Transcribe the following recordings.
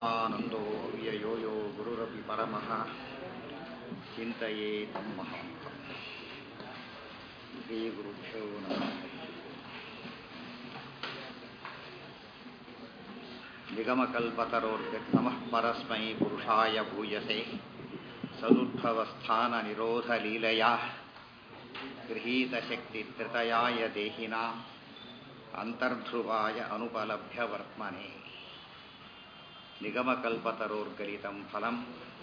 ಆನಂದೋ ಅವ್ಯಯೋ ಯೋ ಗುರುರಪಿ ಪರಮಃ ಚಿಂತೆಯೇ ತಮ್ಮ ಶ್ರೀ ಗುರುಭ್ಯೋ ನಮಃ ನಿಗಮಕಲ್ಪತರೋರ್ಗಮಃ ಪರಸ್ಮೈ ಪುರುಷಾಯ ಭೂಯಸೆ ಸದುದ್ಭवस्थाननिरोधलीलया गृहीतशक्तित्रितयाय देहिना अन्तर्ध्रुवाय अनुपलभ्यवर्त्मने निगमकल्पतरोर्गलितं फलं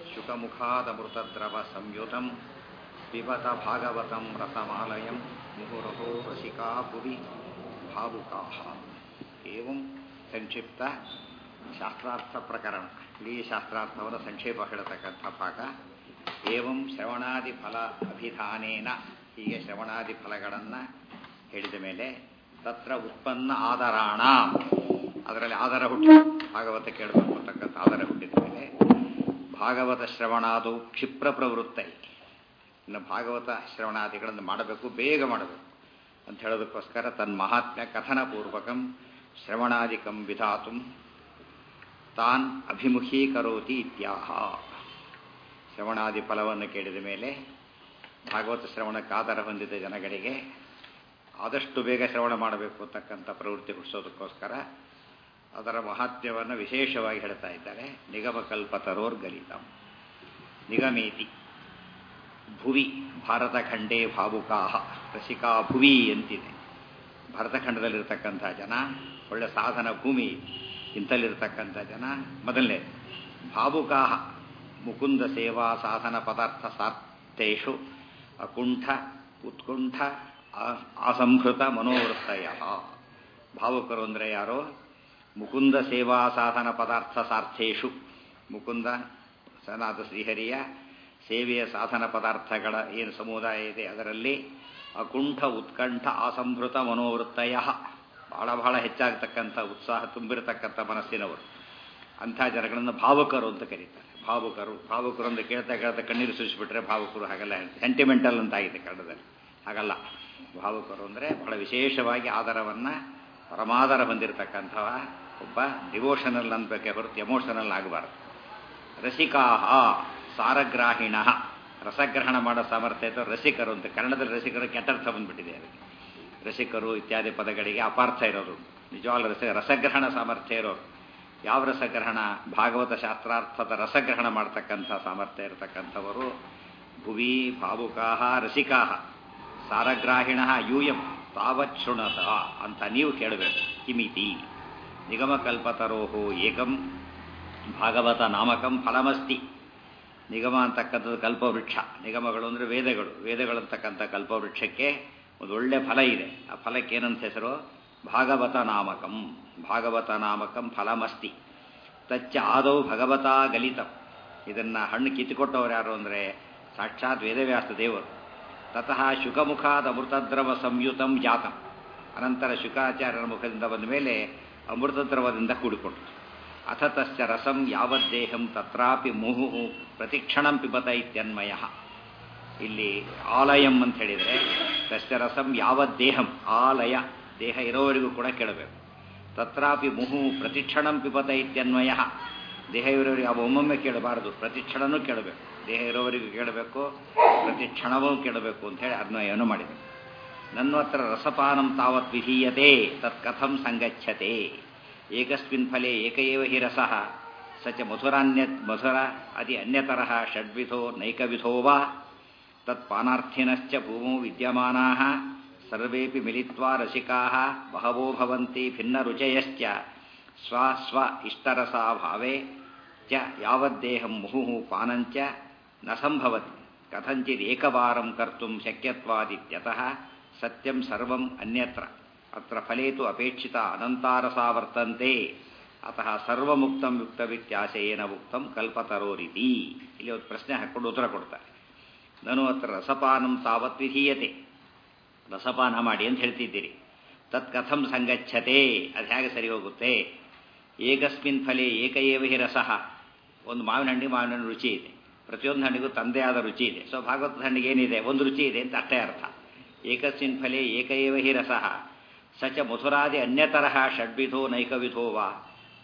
शुकमुखादमृतद्रवसंयुतं पिबत भागवतं रसमालयं मुहुरहो रसिका भुवि भावुकाः एवं ಸಂಕ್ಷಿಪ್ತ ಶಾಸ್ತ್ರಾರ್ಥ ಪ್ರಕರಣ ಇಡೀ ಶಾಸ್ತ್ರಾರ್ಥವನ್ನು ಸಂಕ್ಷೇಪ ಹೇಳತಕ್ಕಂಥ ಭಾಗ ಏವಂ ಶ್ರವಣಾದಿ ಫಲ ಅಭಿಧಾನೇನ ಹೀಗೆ ಶ್ರವಣಾದಿ ಫಲಗಳನ್ನು ಹೇಳಿದ ಮೇಲೆ ತತ್ರ ಉತ್ಪನ್ನ ಆದರಾಣ ಅದರಲ್ಲಿ ಆಧಾರ ಹುಟ್ಟಿ ಭಾಗವತ ಕೇಳಬೇಕು ಅಂತಕ್ಕಂಥ ಆಧಾರ ಹುಟ್ಟಿದ ಮೇಲೆ ಭಾಗವತ ಶ್ರವಣಾದು ಕ್ಷಿಪ್ರ ಪ್ರವೃತ್ತೈ ಇನ್ನು ಭಾಗವತ ಶ್ರವಣಾದಿಗಳನ್ನು ಮಾಡಬೇಕು ಬೇಗ ಮಾಡಬೇಕು ಅಂತ ಹೇಳೋದಕ್ಕೋಸ್ಕರ ತನ್ನ ಮಹಾತ್ಮ್ಯ ಕಥನಪೂರ್ವಕಂ ಶ್ರವಣಾದಿಕಂ ವಿಧಾತು ತಾನ್ ಅಭಿಮುಖೀಕರೋತಿ ಇತ್ಯಾಹ ಶ್ರವಣಾದಿ ಫಲವನ್ನು ಕೇಳಿದ ಮೇಲೆ ಭಾಗವತ ಶ್ರವಣಕ್ಕೆ ಆಧಾರ ಹೊಂದಿದ ಜನಗಳಿಗೆ ಆದಷ್ಟು ಬೇಗ ಶ್ರವಣ ಮಾಡಬೇಕು ಅಂತಕ್ಕಂಥ ಪ್ರವೃತ್ತಿ ಹುಟ್ಟಿಸೋದಕ್ಕೋಸ್ಕರ ಅದರ ಮಹಾತ್ಮ್ಯವನ್ನು ವಿಶೇಷವಾಗಿ ಹೇಳ್ತಾ ಇದ್ದಾರೆ ನಿಗಮಕಲ್ಪತರೋರ್ ಗಲಿತಂ ನಿಗಮೇತಿ ಭುವಿ ಭಾರತಖಂಡೇ ಭಾವುಕಾಹ ರಸಿಕಾ ಭುವಿ ಅಂತಿದೆ ಭರತಖಂಡದಲ್ಲಿರ್ತಕ್ಕಂಥ ಜನ ಒಳ್ಳೆ ಸಾಧನ ಭೂಮಿ ಇಂಥಲ್ಲಿರ್ತಕ್ಕಂಥ ಜನ ಮೊದಲನೇ ಭಾವುಕಾಹ ಮುಕುಂದ ಸೇವಾ ಸಾಧನ ಪದಾರ್ಥ ಸಾರ್ಥೇಶು ಅಕುಂಠ ಉತ್ಕುಂಠ ಅಸಂಹೃತ ಮನೋವೃತ್ತಯ ಭಾವುಕರು ಅಂದರೆ ಯಾರೋ ಮುಕುಂದ ಸೇವಾ ಸಾಧನ ಪದಾರ್ಥ ಸಾರ್ಥೇಶು ಮುಕುಂದ ಸನಾಥ ಶ್ರೀಹರಿಯ ಸೇವೆಯ ಸಾಧನ ಪದಾರ್ಥಗಳ ಏನು ಸಮುದಾಯ ಇದೆ ಅದರಲ್ಲಿ ಅಕುಂಠ ಉತ್ಕಂಠ ಅಸಂಭೃತ ಮನೋವೃತ್ತಯ ಬಹಳ ಬಹಳ ಹೆಚ್ಚಾಗತಕ್ಕಂಥ ಉತ್ಸಾಹ ತುಂಬಿರತಕ್ಕಂಥ ಮನಸ್ಸಿನವರು ಅಂಥ ಜನಗಳನ್ನು ಭಾವುಕರು ಅಂತ ಕರೀತಾರೆ ಭಾವುಕರು ಭಾವುಕರು ಅಂತ ಕೇಳ್ತಾ ಕೇಳ್ತಾ ಕಣ್ಣೀರು ಸುರಿಸಿಬಿಟ್ರೆ ಭಾವುಕರು ಹಾಗಲ್ಲ ಸೆಂಟಿಮೆಂಟಲ್ ಅಂತ ಆಗಿದೆ ಕನ್ನಡದಲ್ಲಿ ಹಾಗಲ್ಲ ಭಾವುಕರು ಅಂದರೆ ಬಹಳ ವಿಶೇಷವಾಗಿ ಆಧಾರವನ್ನು ಪರಮಾಧಾರ ಹೊಂದಿರತಕ್ಕಂಥವ ಒಬ್ಬ ಡಿವೋಷನಲ್ ಅನ್ಬೇಕೆ ಹೊರತು ಎಮೋಷನಲ್ ಆಗಬಾರ್ದು ರಸಿಕಾಹ ಸಾರಗ್ರಾಹಿಣ ರಸಗ್ರಹಣ ಮಾಡೋ ಸಾಮರ್ಥ್ಯ ಅಥವಾ ರಸಿಕರು ಅಂತ ಕನ್ನಡದಲ್ಲಿ ರಸಿಕರು ಕೆಟ್ಟರ್ಥ ಬಂದ್ಬಿಟ್ಟಿದೆ ಅದಕ್ಕೆ ರಸಿಕರು ಇತ್ಯಾದಿ ಪದಗಳಿಗೆ ಅಪಾರ್ಥ ಇರೋದು ನಿಜವಾಗ್ಲೂ ರಸ ರಸಗ್ರಹಣ ಸಾಮರ್ಥ್ಯ ಇರೋರು ಯಾವ ರಸಗ್ರಹಣ ಭಾಗವತ ಶಾಸ್ತ್ರಾರ್ಥದ ರಸಗ್ರಹಣ ಮಾಡ್ತಕ್ಕಂಥ ಸಾಮರ್ಥ್ಯ ಇರತಕ್ಕಂಥವರು ಭುವಿ ಭಾವುಕಾಹ ರಸಿಕಾಹ ಸಾರಗ್ರಾಹಿಣ ಯೂಯಂ ತಾವತ್ ಶೃಣತ ಅಂತ ನೀವು ಕೇಳಬೇಕು ಕಿಮಿತಿ ನಿಗಮಕಲ್ಪತರೋಹೋ ಏಕಂ ಭಾಗವತ ನಾಮಕಂ ಫಲಮಸ್ತಿ ನಿಗಮ ಅಂತಕ್ಕಂಥದ್ದು ಕಲ್ಪವೃಕ್ಷ ನಿಗಮಗಳು ಅಂದರೆ ವೇದಗಳು ವೇದಗಳು ಅಂತಕ್ಕಂಥ ಕಲ್ಪವೃಕ್ಷಕ್ಕೆ ಒಂದು ಒಳ್ಳೆ ಫಲ ಇದೆ ಆ ಫಲಕ್ಕೆ ಏನಂತ ಹೆಸರು ಭಾಗವತ ನಾಮಕಂ ಭಾಗವತ ನಾಮಕಂ ಫಲಮಸ್ತಿ ತಚ್ಚ ಆದೌ ಭಗವತ ಗಲಿತಂ ಇದನ್ನು ಹಣ್ಣು ಕಿತ್ತುಕೊಟ್ಟವ್ರು ಯಾರು ಅಂದರೆ ಸಾಕ್ಷಾತ್ ವೇದವ್ಯಾಸ ದೇವರು ತತಃ ಶುಕಮುಖಾದ ಅಮೃತದ್ರವ ಸಂಯುತಂ ಜಾತಂ ಅನಂತರ ಶುಕಾಚಾರ್ಯರ ಮುಖದಿಂದ ಬಂದ ಮೇಲೆ ಅಮೃತದ್ರವದಿಂದ ಕೂಡಿಕೊಂಡು ಅಥ ತಶ್ಚ ರಸಂ ಯಾವದ್ದೇಹಂ ತತ್ರಾಪಿ ಮುಹು ಪ್ರತಿಕ್ಷಣಂ ಪಿಬತ ಇತ್ಯನ್ಮಯ ಇಲ್ಲಿ ಆಲಯಂ ಅಂತ ಹೇಳಿದರೆ ತಶ್ಚ ರಸಂ ಯಾವದ್ದೇಹಂ ಆಲಯ ದೇಹ ಇರೋವರೆಗೂ ಕೂಡ ಕೇಳಬೇಕು ತತ್ರಾಪಿ ಮುಹು ಪ್ರತಿಕ್ಷಣಂ ಪಿಬತ ಇತ್ಯನ್ವಯ ದೇಹ ಇರೋರಿಗೆ ಅವ ಒಮ್ಮೊಮ್ಮೆ ಕೇಳಬಾರದು ಪ್ರತಿಕ್ಷಣನೂ ಕೇಳಬೇಕು ದೇಹ ಇರೋವರೆಗೂ ಕೇಳಬೇಕು ಪ್ರತಿ ಕ್ಷಣವೂ ಕೇಳಬೇಕು ಅಂತ ಹೇಳಿ ಅನ್ವಯವನ್ನು ಮಾಡಿದೆ ನನ್ನ ಹತ್ರ ರಸಪಾನಂ ತಾವತ್ ವಿಧೀಯತೆ ತತ್ ಕಥಂ ಸಂಗಚ್ಛತೆ ಏಕಸ್ಮಿನ್ ಫಲೆ ಏಕಏವ ಹಿ ರಸಃ ಸ ಚ ಮಧುರಾನ್ಯ ಮಧುರ ಅತಿ ಅನ್ಯತರಃ ಷಡ್ವಿಧೋ ನೈಕವಿಧೋ ವಾ ತತ್ಪಾನಾರ್ಥಿನಶ್ಚ ಭೂಮೌ ವಿದ್ಯಮಾನಾಃ ಸರ್ವೇಪಿ ಮಿಲಿತ್ವಾ ರಸಿಕಾಃ ಬಹವೋ ಭವಂತಿ ಭಿನ್ನರುಚಯಶ್ಚ ಸ್ವ ಸ್ವ ಇಷ್ಟರಸಾಭಾವೇ ಚ ಯಾವದ್ದೇಹಂ ಮುಹುಃ ಪಾನಂಚ ನ ಸಂಭವತಿ ಕಥಂಚಿತ್ ಏಕವಾರಂ ಕರ್ತುಂ ಶಕ್ಯತ್ವಾದಿತ್ಯತಃ ಸತ್ಯಂ ಸರ್ವಂ ಅನ್ಯತ್ರ ಅತ್ರ ಫಲೇ ತು ಅಪೇಕ್ಷಿತ ಅನಂತಾರಸಾ ವರ್ತಂತೆ ಅತಃ ಸರ್ವಮುಕ್ತಂ ಯುಕ್ತವಿತ್ಯಾಶಯೇನ ಉಕ್ತಂ ಕಲ್ಪತರೋರಿತಿ ಇಲ್ಲಿ ಒಂದು ಪ್ರಶ್ನೆ ಹಾಕ್ಕೊಂಡು ಉತ್ತರ ಕೊಡ್ತಾರೆ ನಾನು ಅತ್ರ ರಸಪಾನಂ ತಾವತ್ ವಿಧೀಯತೆ ರಸಪಾನ ಮಾಡಿ ಅಂತ ಹೇಳ್ತಿದ್ದೀರಿ ತತ್ ಕಥಂ ಸಂಗಚ್ಛತೆ ಅದು ಹೇಗೆ ಸರಿ ಹೋಗುತ್ತೆ ಏಕಸ್ಮಿನ್ ಫಲೆ ಏಕಏವ ಹಿ ರಸಃ ಒಂದು ಮಾವಿನ ಹಣ್ಣಿ ಮಾವಿನ ಹಣ್ಣು ರುಚಿ ಇದೆ ಪ್ರತಿಯೊಂದು ಹಣ್ಣಿಗೂ ತಂದೆ ಆದ ರುಚಿ ಇದೆ ಸೊ ಭಾಗವತದ ಹಣ್ಣಿಗೆ ಏನಿದೆ ಒಂದು ರುಚಿ ಇದೆ ಅಂತ ಅಷ್ಟೇ ಅರ್ಥ ಏಕಸ್ಮಿನ್ ಫಲೆ ಏಕಏವ ಹಿ ರಸಃ ಸ ಚ ಮಧುರಾದಿ ಅನ್ಯತರಃ ಷಡ್ವಿಧೋ ನೈಕವಿಧೋ ವಾ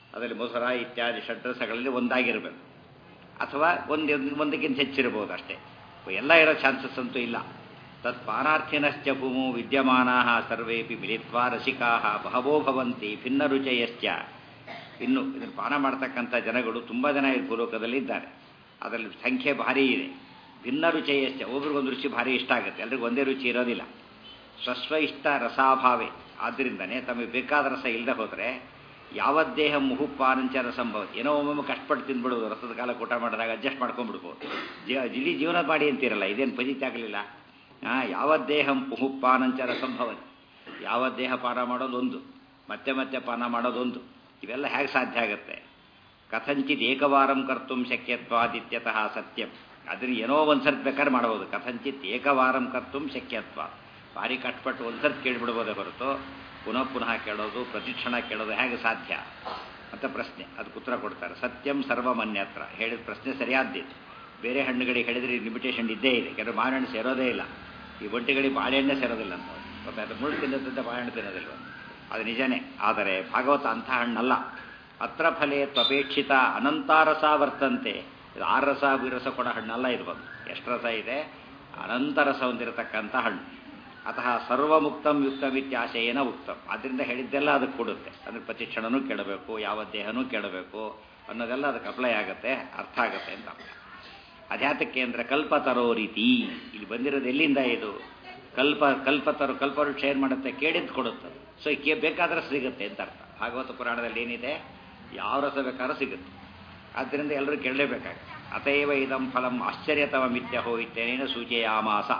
ಅದರಲ್ಲಿ ಮೊಸರ ಇತ್ಯಾದಿ ಷಡ್ರಸಗಳಲ್ಲಿ ಒಂದಾಗಿರಬೇಕು ಅಥವಾ ಒಂದು ಒಂದಕ್ಕಿಂತ ಹೆಚ್ಚಿರಬಹುದು ಅಷ್ಟೇ ಎಲ್ಲ ಇರೋ ಚಾನ್ಸಸ್ ಅಂತೂ ಇಲ್ಲ ತತ್ ಪಾನಾರ್ಥಿನಶ್ಚ ಭೂಮು ವಿದ್ಯಮಾನಾ ಸರ್ವೇಪಿ ಮಿಲಿತ್ವಾ ರಸಿಕಾ ಬಹವೋ ಭವಂತಿ ಭಿನ್ನ ರುಚಯಶ್ಚ ಇನ್ನು ಇದನ್ನು ಪಾನ ಮಾಡ್ತಕ್ಕಂಥ ಜನಗಳು ತುಂಬ ಜನ ಈ ಭೂಲೋಕದಲ್ಲಿ ಇದ್ದಾರೆ ಅದರಲ್ಲಿ ಸಂಖ್ಯೆ ಭಾರಿ ಇದೆ ಭಿನ್ನ ರುಚಯಶ್ಚ ಒಬ್ರಿಗೊಂದು ರುಚಿ ಭಾರಿ ಇಷ್ಟ ಆಗುತ್ತೆ ಎಲ್ರಿಗೂ ಒಂದೇ ರುಚಿ ಇರೋದಿಲ್ಲ ಸ್ವಸ್ವ ಇಷ್ಟ ರಸಾಭಾವೆ ಆದ್ದರಿಂದನೇ ತಮಗೆ ಬೇಕಾದ ರಸ ಇಲ್ಲದೆ ಹೋದರೆ ಯಾವದ್ದೇಹ ಮುಹುಪಾನಂಚ ರಸಂಭವ ಏನೋ ಒಮ್ಮೊಮ್ಮೆ ಕಷ್ಟಪಟ್ಟು ತಿಂದ್ಬಿಡೋದು ರಸದ ಕಾಲ ಊಟ ಮಾಡಿದಾಗ ಅಡ್ಜಸ್ಟ್ ಮಾಡ್ಕೊಂಡ್ಬಿಡ್ಬೋದು ಜೀವ ಜಿಲಿ ಜೀವನ ಮಾಡಿ ಅಂತಿರಲ್ಲ ಇದೇನು ಫಜಿತಿ ಆಗಲಿಲ್ಲ ಯಾವದ್ದೇಹಂ ಮುಹುಪಾನಂಚ ರಸಂಭವತಿ ಯಾವ ದೇಹ ಪಾನ ಮಾಡೋದೊಂದು ಮತ್ತೆ ಮತ್ತೆ ಪಾನ ಮಾಡೋದೊಂದು ಇವೆಲ್ಲ ಹೇಗೆ ಸಾಧ್ಯ ಆಗುತ್ತೆ ಕಥಂಚಿತ್ ಏಕವಾರಂ ಕರ್ತು ಶಕ್ಯತ್ವಾದಿತ್ಯತಃ ಸತ್ಯಂ ಅದನ್ನು ಏನೋ ಒಂದು ಸರ್ತಿ ಬೇಕಾದ್ರೆ ಮಾಡ್ಬೋದು ಕಥಂಚಿತ್ ಏಕವಾರಂ ಕರ್ತು ಶಕ್ಯತ್ವ ಭಾರಿ ಕಷ್ಟಪಟ್ಟು ಒಂದು ಸರ್ತಿ ಕೇಳಿಬಿಡ್ಬೋದೇ ಹೊರತು ಪುನಃ ಪುನಃ ಕೇಳೋದು ಪ್ರತಿಕ್ಷಣ ಕೇಳೋದು ಹೇಗೆ ಸಾಧ್ಯ ಅಂತ ಪ್ರಶ್ನೆ ಅದಕ್ಕೆ ಉತ್ತರ ಕೊಡ್ತಾರೆ ಸತ್ಯಂ ಸರ್ವಮನ್ಯತ್ರ ಹೇಳಿದ ಪ್ರಶ್ನೆ ಸರಿಯಾದ್ದಿತ್ತು ಬೇರೆ ಹಣ್ಣುಗಳಿಗೆ ಹೇಳಿದ್ರೆ ಲಿಮಿಟೇಷನ್ ಇದ್ದೇ ಇದೆ ಕೆಲವು ಮಾವಿನಹಣ್ಣು ಸೇರೋದೇ ಇಲ್ಲ ಈ ಒಂಟಿಗಳಿಗೆ ಬಾಳೆಹಣ್ಣೆ ಸೇರೋದಿಲ್ಲ ಅಂತ ಮತ್ತೆ ಅದು ಮುಳ್ಳು ತಿನ್ನೋದ್ರಿಂದ ಬಾಳೆಹಣ್ಣು ತಿನ್ನೋದಿಲ್ವ ಅದು ನಿಜನೇ ಆದರೆ ಭಾಗವತ ಅಂಥ ಹಣ್ಣಲ್ಲ ಅತ್ರ ಫಲೇ ತ್ವಪೇಕ್ಷಿತ ಅನಂತಾರಸ ವರ್ತಂತೆ ಇದು ಆರು ರಸ ವಿರಸ ಕೊಡೋ ಹಣ್ಣಲ್ಲ ಇದು ಬಂದು ಎಷ್ಟು ರಸ ಇದೆ ಅನಂತ ರಸ ಹೊಂದಿರತಕ್ಕಂಥ ಹಣ್ಣು ಅತಃ ಸರ್ವಮುಕ್ತಂ ಯುಕ್ತಮಿತ್ಯಾಶಯೇನ ಉಕ್ತಂ ಆದ್ದರಿಂದ ಹೇಳಿದ್ದೆಲ್ಲ ಅದಕ್ಕೆ ಕೊಡುತ್ತೆ ಅದಕ್ಕೆ ಪ್ರತಿಕ್ಷಣನೂ ಕೇಳಬೇಕು ಯಾವ ದೇಹನೂ ಕೇಳಬೇಕು ಅನ್ನೋದೆಲ್ಲ ಅದಕ್ಕೆ ಅಪ್ಲೈ ಆಗುತ್ತೆ ಅರ್ಥ ಆಗುತ್ತೆ ಅಂತ ಅರ್ಥ ಅಧ್ಯಾತಕ್ಕೆ ಅಂದರೆ ಕಲ್ಪತರೋ ರೀತಿ ಇಲ್ಲಿ ಬಂದಿರೋದು ಎಲ್ಲಿಂದ ಇದು ಕಲ್ಪ ಕಲ್ಪತರು ಕಲ್ಪವೃಕ್ಷ ಏನು ಮಾಡುತ್ತೆ ಕೇಳಿದ್ದು ಕೊಡುತ್ತೆ ಸೊ ಕೇ ಬೇಕಾದ್ರೆ ಸಿಗುತ್ತೆ ಅಂತ ಅರ್ಥ ಭಾಗವತ ಪುರಾಣದಲ್ಲಿ ಏನಿದೆ ಯಾವ ರಸ ಬೇಕಾದ್ರೂ ಸಿಗುತ್ತೆ ಆದ್ದರಿಂದ ಎಲ್ಲರೂ ಕೇಳಲೇಬೇಕಾಗುತ್ತೆ ಅತೈವ ಇದಂ ಫಲಂ ಆಶ್ಚರ್ಯತಮ ಮಿತ್ಯಹೋ ಇತ್ಯನೇನ ಸೂಚಯಾಮಾಸ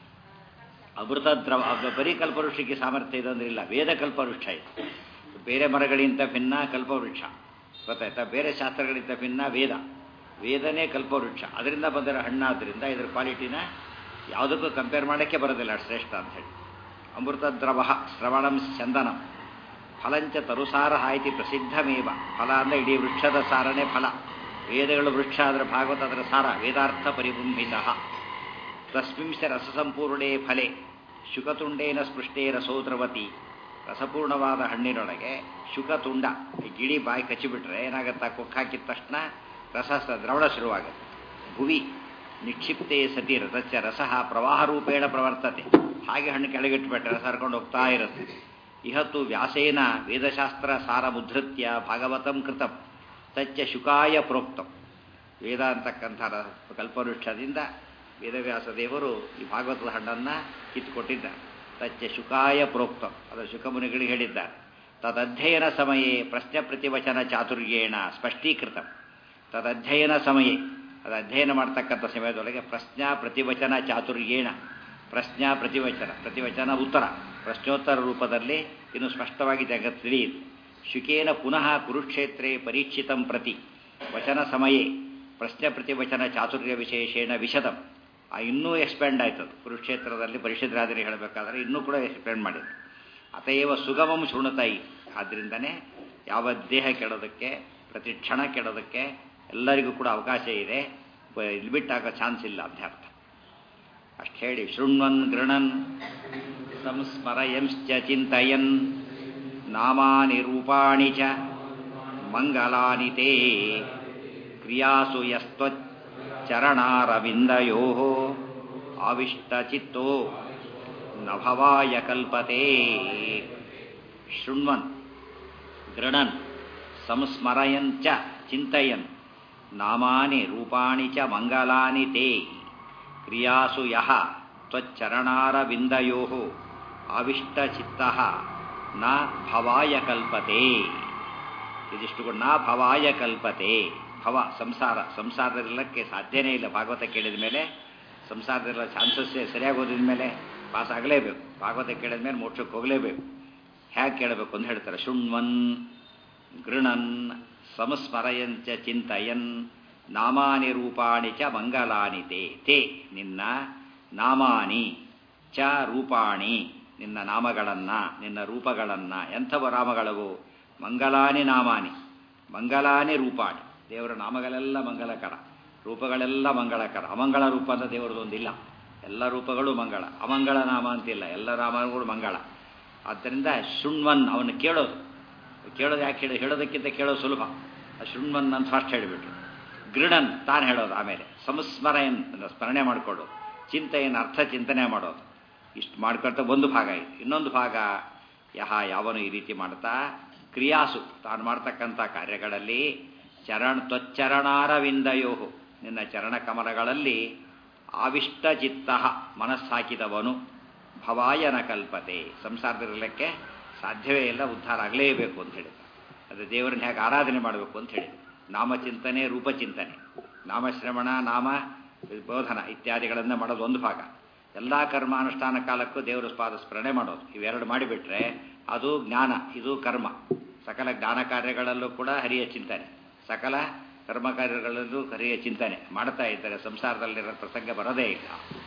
ಅಮೃತ ದ್ರವ ಬರೀ ಕಲ್ಪವೃಕ್ಷಕ್ಕೆ ಸಾಮರ್ಥ್ಯ ಇದೆ ಅಂದ್ರೆ ಇಲ್ಲ ವೇದ ಕಲ್ಪವೃಕ್ಷ ಇದು ಬೇರೆ ಮರಗಳಿಂದ ಭಿನ್ನ ಕಲ್ಪವೃಕ್ಷ ಗೊತ್ತಾಯ್ತಾ ಬೇರೆ ಶಾಸ್ತ್ರಗಳಿಂದ ಭಿನ್ನ ವೇದ ವೇದನೇ ಕಲ್ಪವೃಕ್ಷ ಅದರಿಂದ ಬಂದಿರೋ ಹಣ್ಣಾದ್ರಿಂದ ಇದ್ರ ಕ್ವಾಲಿಟಿನ ಯಾವುದಕ್ಕೂ ಕಂಪೇರ್ ಮಾಡೋಕ್ಕೆ ಬರೋದಿಲ್ಲ ಅಷ್ಟು ಶ್ರೇಷ್ಠ ಅಂತ ಹೇಳಿ ಅಮೃತ ದ್ರವ ಶ್ರವಣಂ ಚಂದನಂ ಫಲಂಚ ತರುಸಾರ ಆಯ್ತಿ ಪ್ರಸಿದ್ಧಮೇವ ಫಲ ಅಂದರೆ ಇಡೀ ವೃಕ್ಷದ ಸಾರನೇ ಫಲ ವೇದಗಳು ವೃಕ್ಷ ಅದರ ಭಾಗವತ ಅದರ ಸಾರ ವೇದಾರ್ಥ ಪರಿಬುಂಹಿತ ತಸ್ಮಿಂಶ ರಸಸಂಪೂರ್ಣೇ ಫಲೆ ಶುಕತುಂಡೇನ ಸ್ಪೃಷ್ಟೇ ರಸೋದ್ರವತಿ ರಸಪೂರ್ಣವಾದ ಹಣ್ಣಿನೊಳಗೆ ಶುಕತುಂಡ ಈ ಗಿಳಿ ಬಾಯಿ ಕಚ್ಚಿಬಿಟ್ರೆ ಏನಾಗುತ್ತಾ ಕೊಕ್ಕ ಹಾಕಿದ ತಕ್ಷಣ ರಸ ದ್ರವಣ ಶುರುವಾಗುತ್ತೆ ಭುವಿ ನಿಕ್ಷಿಪ್ತೆ ಸತಿ ರಸಚ್ಚ ರಸಃ ಪ್ರವಾಹ ರೂಪೇಣ ಪ್ರವರ್ತತೆ ಹಾಗೆ ಹಣ್ಣು ಕೆಳಗಿಟ್ಬಿಟ್ರೆ ರಸ ಹರ್ಕೊಂಡು ಹೋಗ್ತಾ ಇರುತ್ತೆ ಇಹತ್ತು ವ್ಯಾಸೇನ ವೇದಶಾಸ್ತ್ರ ಸಾರ ಮುದ್ಧೃತ್ಯ ಭಾಗವತಂ ಕೃತಂ ತಚ್ಚ ಶುಕಾಯ ಪ್ರೋಕ್ತಂ ವೇದ ಅಂತಕ್ಕಂಥ ಕಲ್ಪವೃಕ್ಷದಿಂದ ವೇದವ್ಯಾಸ ದೇವರು ಈ ಭಾಗವತದ ಹಣ್ಣನ್ನು ಕಿತ್ತುಕೊಟ್ಟಿದ್ದಾರೆ ತಚ್ಚ ಶುಕಾಯ ಪ್ರೋಕ್ತಂ ಅದರ ಶುಕಮುನಿಗಳಿಗೆ ಹೇಳಿದ್ದಾರೆ ತದಧ್ಯಯನ ಸಮಯೇ ಪ್ರಶ್ನೆ ಪ್ರತಿವಚನ ಚಾತುರ್ಯೇಣ ಸ್ಪಷ್ಟೀಕೃತ ತದಧ್ಯಯನ ಸಮಯೇ ಅದು ಅಧ್ಯಯನ ಮಾಡ್ತಕ್ಕಂಥ ಸಮಯದೊಳಗೆ ಪ್ರಶ್ನಾ ಪ್ರತಿವಚನ ಚಾತುರ್ಯೇಣ ಪ್ರಶ್ನಾ ಪ್ರತಿವಚನ ಪ್ರತಿವಚನ ಉತ್ತರ ಪ್ರಶ್ನೋತ್ತರ ರೂಪದಲ್ಲಿ ಇನ್ನು ಸ್ಪಷ್ಟವಾಗಿ ಜಗತ್ ತಿಳಿಯಿತು ಶುಕೇನ ಪುನಃ ಕುರುಕ್ಷೇತ್ರೇ ಪರೀಕ್ಷಿತಂ ಪ್ರತಿ ವಚನ ಸಮಯೇ ಪ್ರಶ್ನೆ ಪ್ರತಿವಚನ ಚಾತುರ್ಯ ವಿಶೇಷೇಣ ವಿಶದಂ ಆ ಇನ್ನೂ ಎಕ್ಸ್ಪ್ಯಾಂಡ್ ಆಯ್ತದು ಕುರುಕ್ಷೇತ್ರದಲ್ಲಿ ಪರಿಷದ್ರಾದಿರಿ ಹೇಳಬೇಕಾದ್ರೆ ಇನ್ನೂ ಕೂಡ ಎಕ್ಸ್ಪ್ಯಾಂಡ್ ಮಾಡಿದ್ರು ಅತಯವ ಸುಗಮಂ ಶೃಣತಾಯಿ ಆದ್ದರಿಂದನೇ ಯಾವ ದೇಹ ಕೆಡೋದಕ್ಕೆ ಪ್ರತಿ ಕ್ಷಣ ಕೆಡೋದಕ್ಕೆ ಎಲ್ಲರಿಗೂ ಕೂಡ ಅವಕಾಶ ಇದೆ ಲಿಮಿಟ್ ಆಗೋ ಚಾನ್ಸ್ ಇಲ್ಲ ಅಂತ ಅರ್ಥ ಅಷ್ಟು ಹೇಳಿ ಶೃಣ್ವನ್ ಗೃಣನ್ ಸಂಸ್ಮರಯಂಶ್ಚ ಚಿಂತಯನ್ ನಾಮಾನಿ ರೂಪಾಣಿ ಚ ಮಂಗಲಾನಿ ತೇ ಕ್ರಿಯಾಸು ಯಸ್ತ್ವಚ್ಚರಣಾರವಿಂದಯೋ ಆವಿಷ್ಟಚಿತ್ತೋ ನಭವಾಯ ಕಲ್ಪತೆ ಶೃಣ್ವನ್ ಗೃಣನ್ ಸಂಸ್ಮರಯನ್ ಚ ಚಿಂತಯನ್ ನಾಮಾನಿ ರೂಪಾಣಿ ಚ ಮಂಗಲಾನಿ ತೇ ಕ್ರಿಯಾಸು ಯಹ ತ್ವಚ್ಚರಣಾರವಿಂದಯೋ ಆವಿಷ್ಟಚಿತ್ತ ನ ಭವಾಯ ಕಲ್ಪತೆ ಇದಿಷ್ಟು ನ ಭವಾಯ ಕಲ್ಪತೆ ಭವ ಸಂಸಾರ ಸಂಸಾರದಲ್ಲಕ್ಕೆ ಸಾಧ್ಯನೇ ಇಲ್ಲ ಭಾಗವತ ಕೇಳಿದ ಮೇಲೆ ಸಂಸಾರದಲ್ಲ ಚಾನ್ಸಸ್ ಸರಿಯಾಗಿ ಓದಿದ ಮೇಲೆ ಪಾಸ್ ಆಗಲೇಬೇಕು ಭಾಗವತ ಕೇಳಿದ ಮೇಲೆ ಮೋಕ್ಷಕ್ಕೆ ಹೋಗಲೇಬೇಕು ಹೇಗೆ ಕೇಳಬೇಕು ಅಂತ ಹೇಳ್ತಾರೆ ಶೃಣ್ವನ್ ಗೃಣನ್ ಸಂಸ್ಮರಯಂಚ ಚಿಂತಯನ್ ನಾಮಾನಿ ರೂಪಾಣಿ ಚ ಮಂಗಲಾನಿ ತೇ ತೇ ನಿನ್ನ ನಾಮಾನಿ ಚ ರೂಪಾಣಿ ನಿನ್ನ ನಾಮಗಳನ್ನು ನಿನ್ನ ರೂಪಗಳನ್ನು ಎಂಥವ ನಾಮಗಳವು ಮಂಗಲಾನಿ ನಾಮಾನಿ ಮಂಗಲಾನಿ ರೂಪಾಣಿ ದೇವರ ನಾಮಗಳೆಲ್ಲ ಮಂಗಲಕರ ರೂಪಗಳೆಲ್ಲ ಮಂಗಳಕರ ಅಮಂಗಳ ರೂಪ ಅಂತ ದೇವರದೊಂದಿಲ್ಲ ಎಲ್ಲ ರೂಪಗಳು ಮಂಗಳ ಅಮಂಗಳ ನಾಮ ಅಂತಿಲ್ಲ ಎಲ್ಲ ನಾಮಗಳು ಮಂಗಳ ಆದ್ದರಿಂದ ಶೃಣ್ವನ್ ಅವನು ಕೇಳೋದು ಕೇಳೋದು ಯಾಕೆ ಹೇಳಿ ಹೇಳೋದಕ್ಕಿಂತ ಕೇಳೋದು ಸುಲಭ ಶೃಣ್ವನ್ ಅಂತ ಫಸ್ಟ್ ಹೇಳಿಬಿಟ್ರು ಗೃಢನ್ ತಾನು ಹೇಳೋದು ಆಮೇಲೆ ಸಂಸ್ಮರಯನ್ ಸ್ಮರಣೆ ಮಾಡಿಕೊಳ್ಳೋದು ಚಿಂತೆಯನ್ನು ಅರ್ಥ ಚಿಂತನೆ ಮಾಡೋದು ಇಷ್ಟು ಮಾಡ್ಕೊಳ್ತಾ ಒಂದು ಭಾಗ ಇದೆ ಇನ್ನೊಂದು ಭಾಗ ಯಹ ಯಾವನು ಈ ರೀತಿ ಮಾಡ್ತಾ ಕ್ರಿಯಾಸು ತಾನು ಮಾಡ್ತಕ್ಕಂಥ ಕಾರ್ಯಗಳಲ್ಲಿ ಚರಣ ತ್ವಚ್ಚರಣಾರವಿಂದಯೋ ನಿನ್ನ ಚರಣ ಕಮಲಗಳಲ್ಲಿ ಆವಿಷ್ಟ ಚಿತ್ತ ಮನಸ್ಸಾಕಿದವನು ಭವಾಯನ ಕಲ್ಪತೆ ಸಂಸಾರದಿರಲಿಕ್ಕೆ ಸಾಧ್ಯವೇ ಇಲ್ಲ ಉದ್ಧಾರ ಆಗಲೇಬೇಕು ಅಂತ ಹೇಳಿದ ಅದು ದೇವರನ್ನ ಹೇಗೆ ಆರಾಧನೆ ಮಾಡಬೇಕು ಅಂತ ಹೇಳಿದ ನಾಮಚಿಂತನೆ ರೂಪಚಿಂತನೆ ನಾಮಶ್ರವಣ ನಾಮ ಬೋಧನ ಇತ್ಯಾದಿಗಳನ್ನು ಮಾಡೋದು ಒಂದು ಭಾಗ ಎಲ್ಲ ಕರ್ಮಾನುಷ್ಠಾನ ಕಾಲಕ್ಕೂ ದೇವರ ಪಾದ ಸ್ಮರಣೆ ಮಾಡೋದು ಇವೆರಡು ಮಾಡಿಬಿಟ್ರೆ ಅದು ಜ್ಞಾನ ಇದು ಕರ್ಮ ಸಕಲ ಜ್ಞಾನ ಕಾರ್ಯಗಳಲ್ಲೂ ಕೂಡ ಹರಿಯ ಚಿಂತನೆ ಸಕಲ ಕರ್ಮ ಕಾರ್ಯಗಳಲ್ಲೂ ಹರಿಯ ಚಿಂತನೆ ಮಾಡ್ತಾ ಇದ್ದಾರೆ ಸಂಸಾರದಲ್ಲಿರೋ ಪ್ರಸಂಗ ಬರೋದೇ ಇಲ್ಲ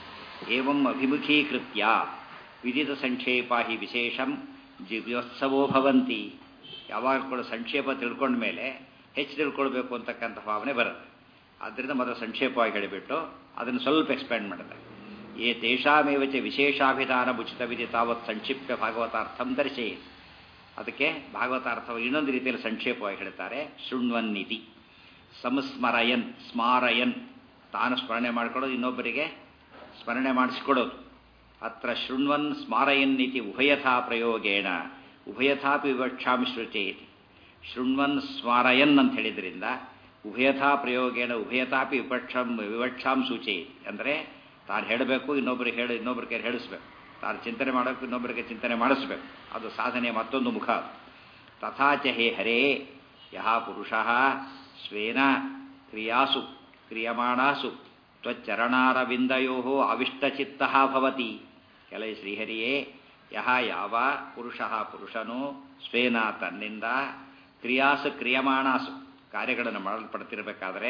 ಏವಂ ಅಭಿಮುಖೀಕೃತ್ಯ ವಿದಿತ ಸಂಕ್ಷೇಪ ಹಿ ವಿಶೇಷಂ ಜಿವ್ಯೋತ್ಸವೋ ಭವಂತಿ ಯಾವಾಗ ಕೂಡ ಸಂಕ್ಷೇಪ ತಿಳ್ಕೊಂಡ ಮೇಲೆ ಹೆಚ್ಚು ತಿಳ್ಕೊಳ್ಬೇಕು ಅಂತಕ್ಕಂಥ ಭಾವನೆ ಬರುತ್ತೆ ಆದ್ದರಿಂದ ಮೊದಲು ಸಂಕ್ಷೇಪವಾಗಿ ಹೇಳಿಬಿಟ್ಟು ಅದನ್ನು ಸ್ವಲ್ಪ ಎಕ್ಸ್ಪ್ಯಾಂಡ್ ಮಾಡುತ್ತೆ ಏ ತೇಷಾಮೇವ ಚ ವಿಶೇಷಾಭಿಧಾನ ಉಚಿತವಿದೆ ತಾವತ್ ಸಂಕ್ಷಿಪ್ತ ಭಾಗವತಾರ್ಥಂ ದರ್ಶಯಿ ಅದಕ್ಕೆ ಭಾಗವತಾರ್ಥ ಇನ್ನೊಂದು ರೀತಿಯಲ್ಲಿ ಸಂಕ್ಷೇಪವಾಗಿ ಹೇಳ್ತಾರೆ ಶೃಣ್ವನ್ನಿತಿ ಸಂಸ್ಮರಯನ್ ಸ್ಮಾರಯನ್ ತಾನು ಸ್ಮರಣೆ ಮಾಡಿಕೊಡೋದು ಇನ್ನೊಬ್ಬರಿಗೆ ಸ್ಮರಣೆ ಮಾಡಿಸಿಕೊಡೋದು ಅತ್ರ ಶೃಣ್ವನ್ ಸ್ಮಾರಯನ್ನಿತಿ ಉಭಯಥಾ ಪ್ರಯೋಗೇಣ ಉಭಯಥಾಪಿ ವಿವಕ್ಷಾಮಿ ಶ್ರುಚೇತಿ ಶೃಣ್ವನ್ ಸ್ಮಾರಯನ್ ಅಂತ ಹೇಳಿದ್ರಿಂದ ಉಭಯಥಾ ಪ್ರಯೋಗೇಣ ಉಭಯತಾಪಿ ವಿಪಕ್ಷಂ ವಿವಕ್ಷಾಂ ಸೂಚಯತಿ ಅಂದರೆ ತಾನು ಹೇಳಬೇಕು ಇನ್ನೊಬ್ಬರಿಗೆ ಹೇಳಿ ಇನ್ನೊಬ್ಬರ ಕೈ ಹೇಳಿಸ್ಬೇಕು ತಾನು ಚಿಂತನೆ ಮಾಡೋಕೆ ಇನ್ನೊಬ್ಬರಿಗೆ ಚಿಂತನೆ ಮಾಡಿಸ್ಬೇಕು ಅದು ಸಾಧನೆಯ ಮತ್ತೊಂದು ಮುಖ ತಥಾಚ ಹೇ ಹರೇ ಯಹ ಪುರುಷ ಸ್ವೇನ ಕ್ರಿಯಾಸು ಕ್ರಿಯಮಾಣಾಸು ತ್ವಚ್ಚರಣಾರವಿಂದಯೋ ಅವಿಷ್ಟಚಿತ್ತ ಭವತಿ ಕೆಲ ಶ್ರೀಹರಿಯೇ ಯಹ ಯಾವ ಪುರುಷ ಪುರುಷನು ಸ್ವೇನ ತನ್ನಿಂದ ಕ್ರಿಯಾಸು ಕ್ರಿಯಮಾಣಾಸು ಕಾರ್ಯಗಳನ್ನು ಮಾಡಲ್ಪಡ್ತಿರಬೇಕಾದ್ರೆ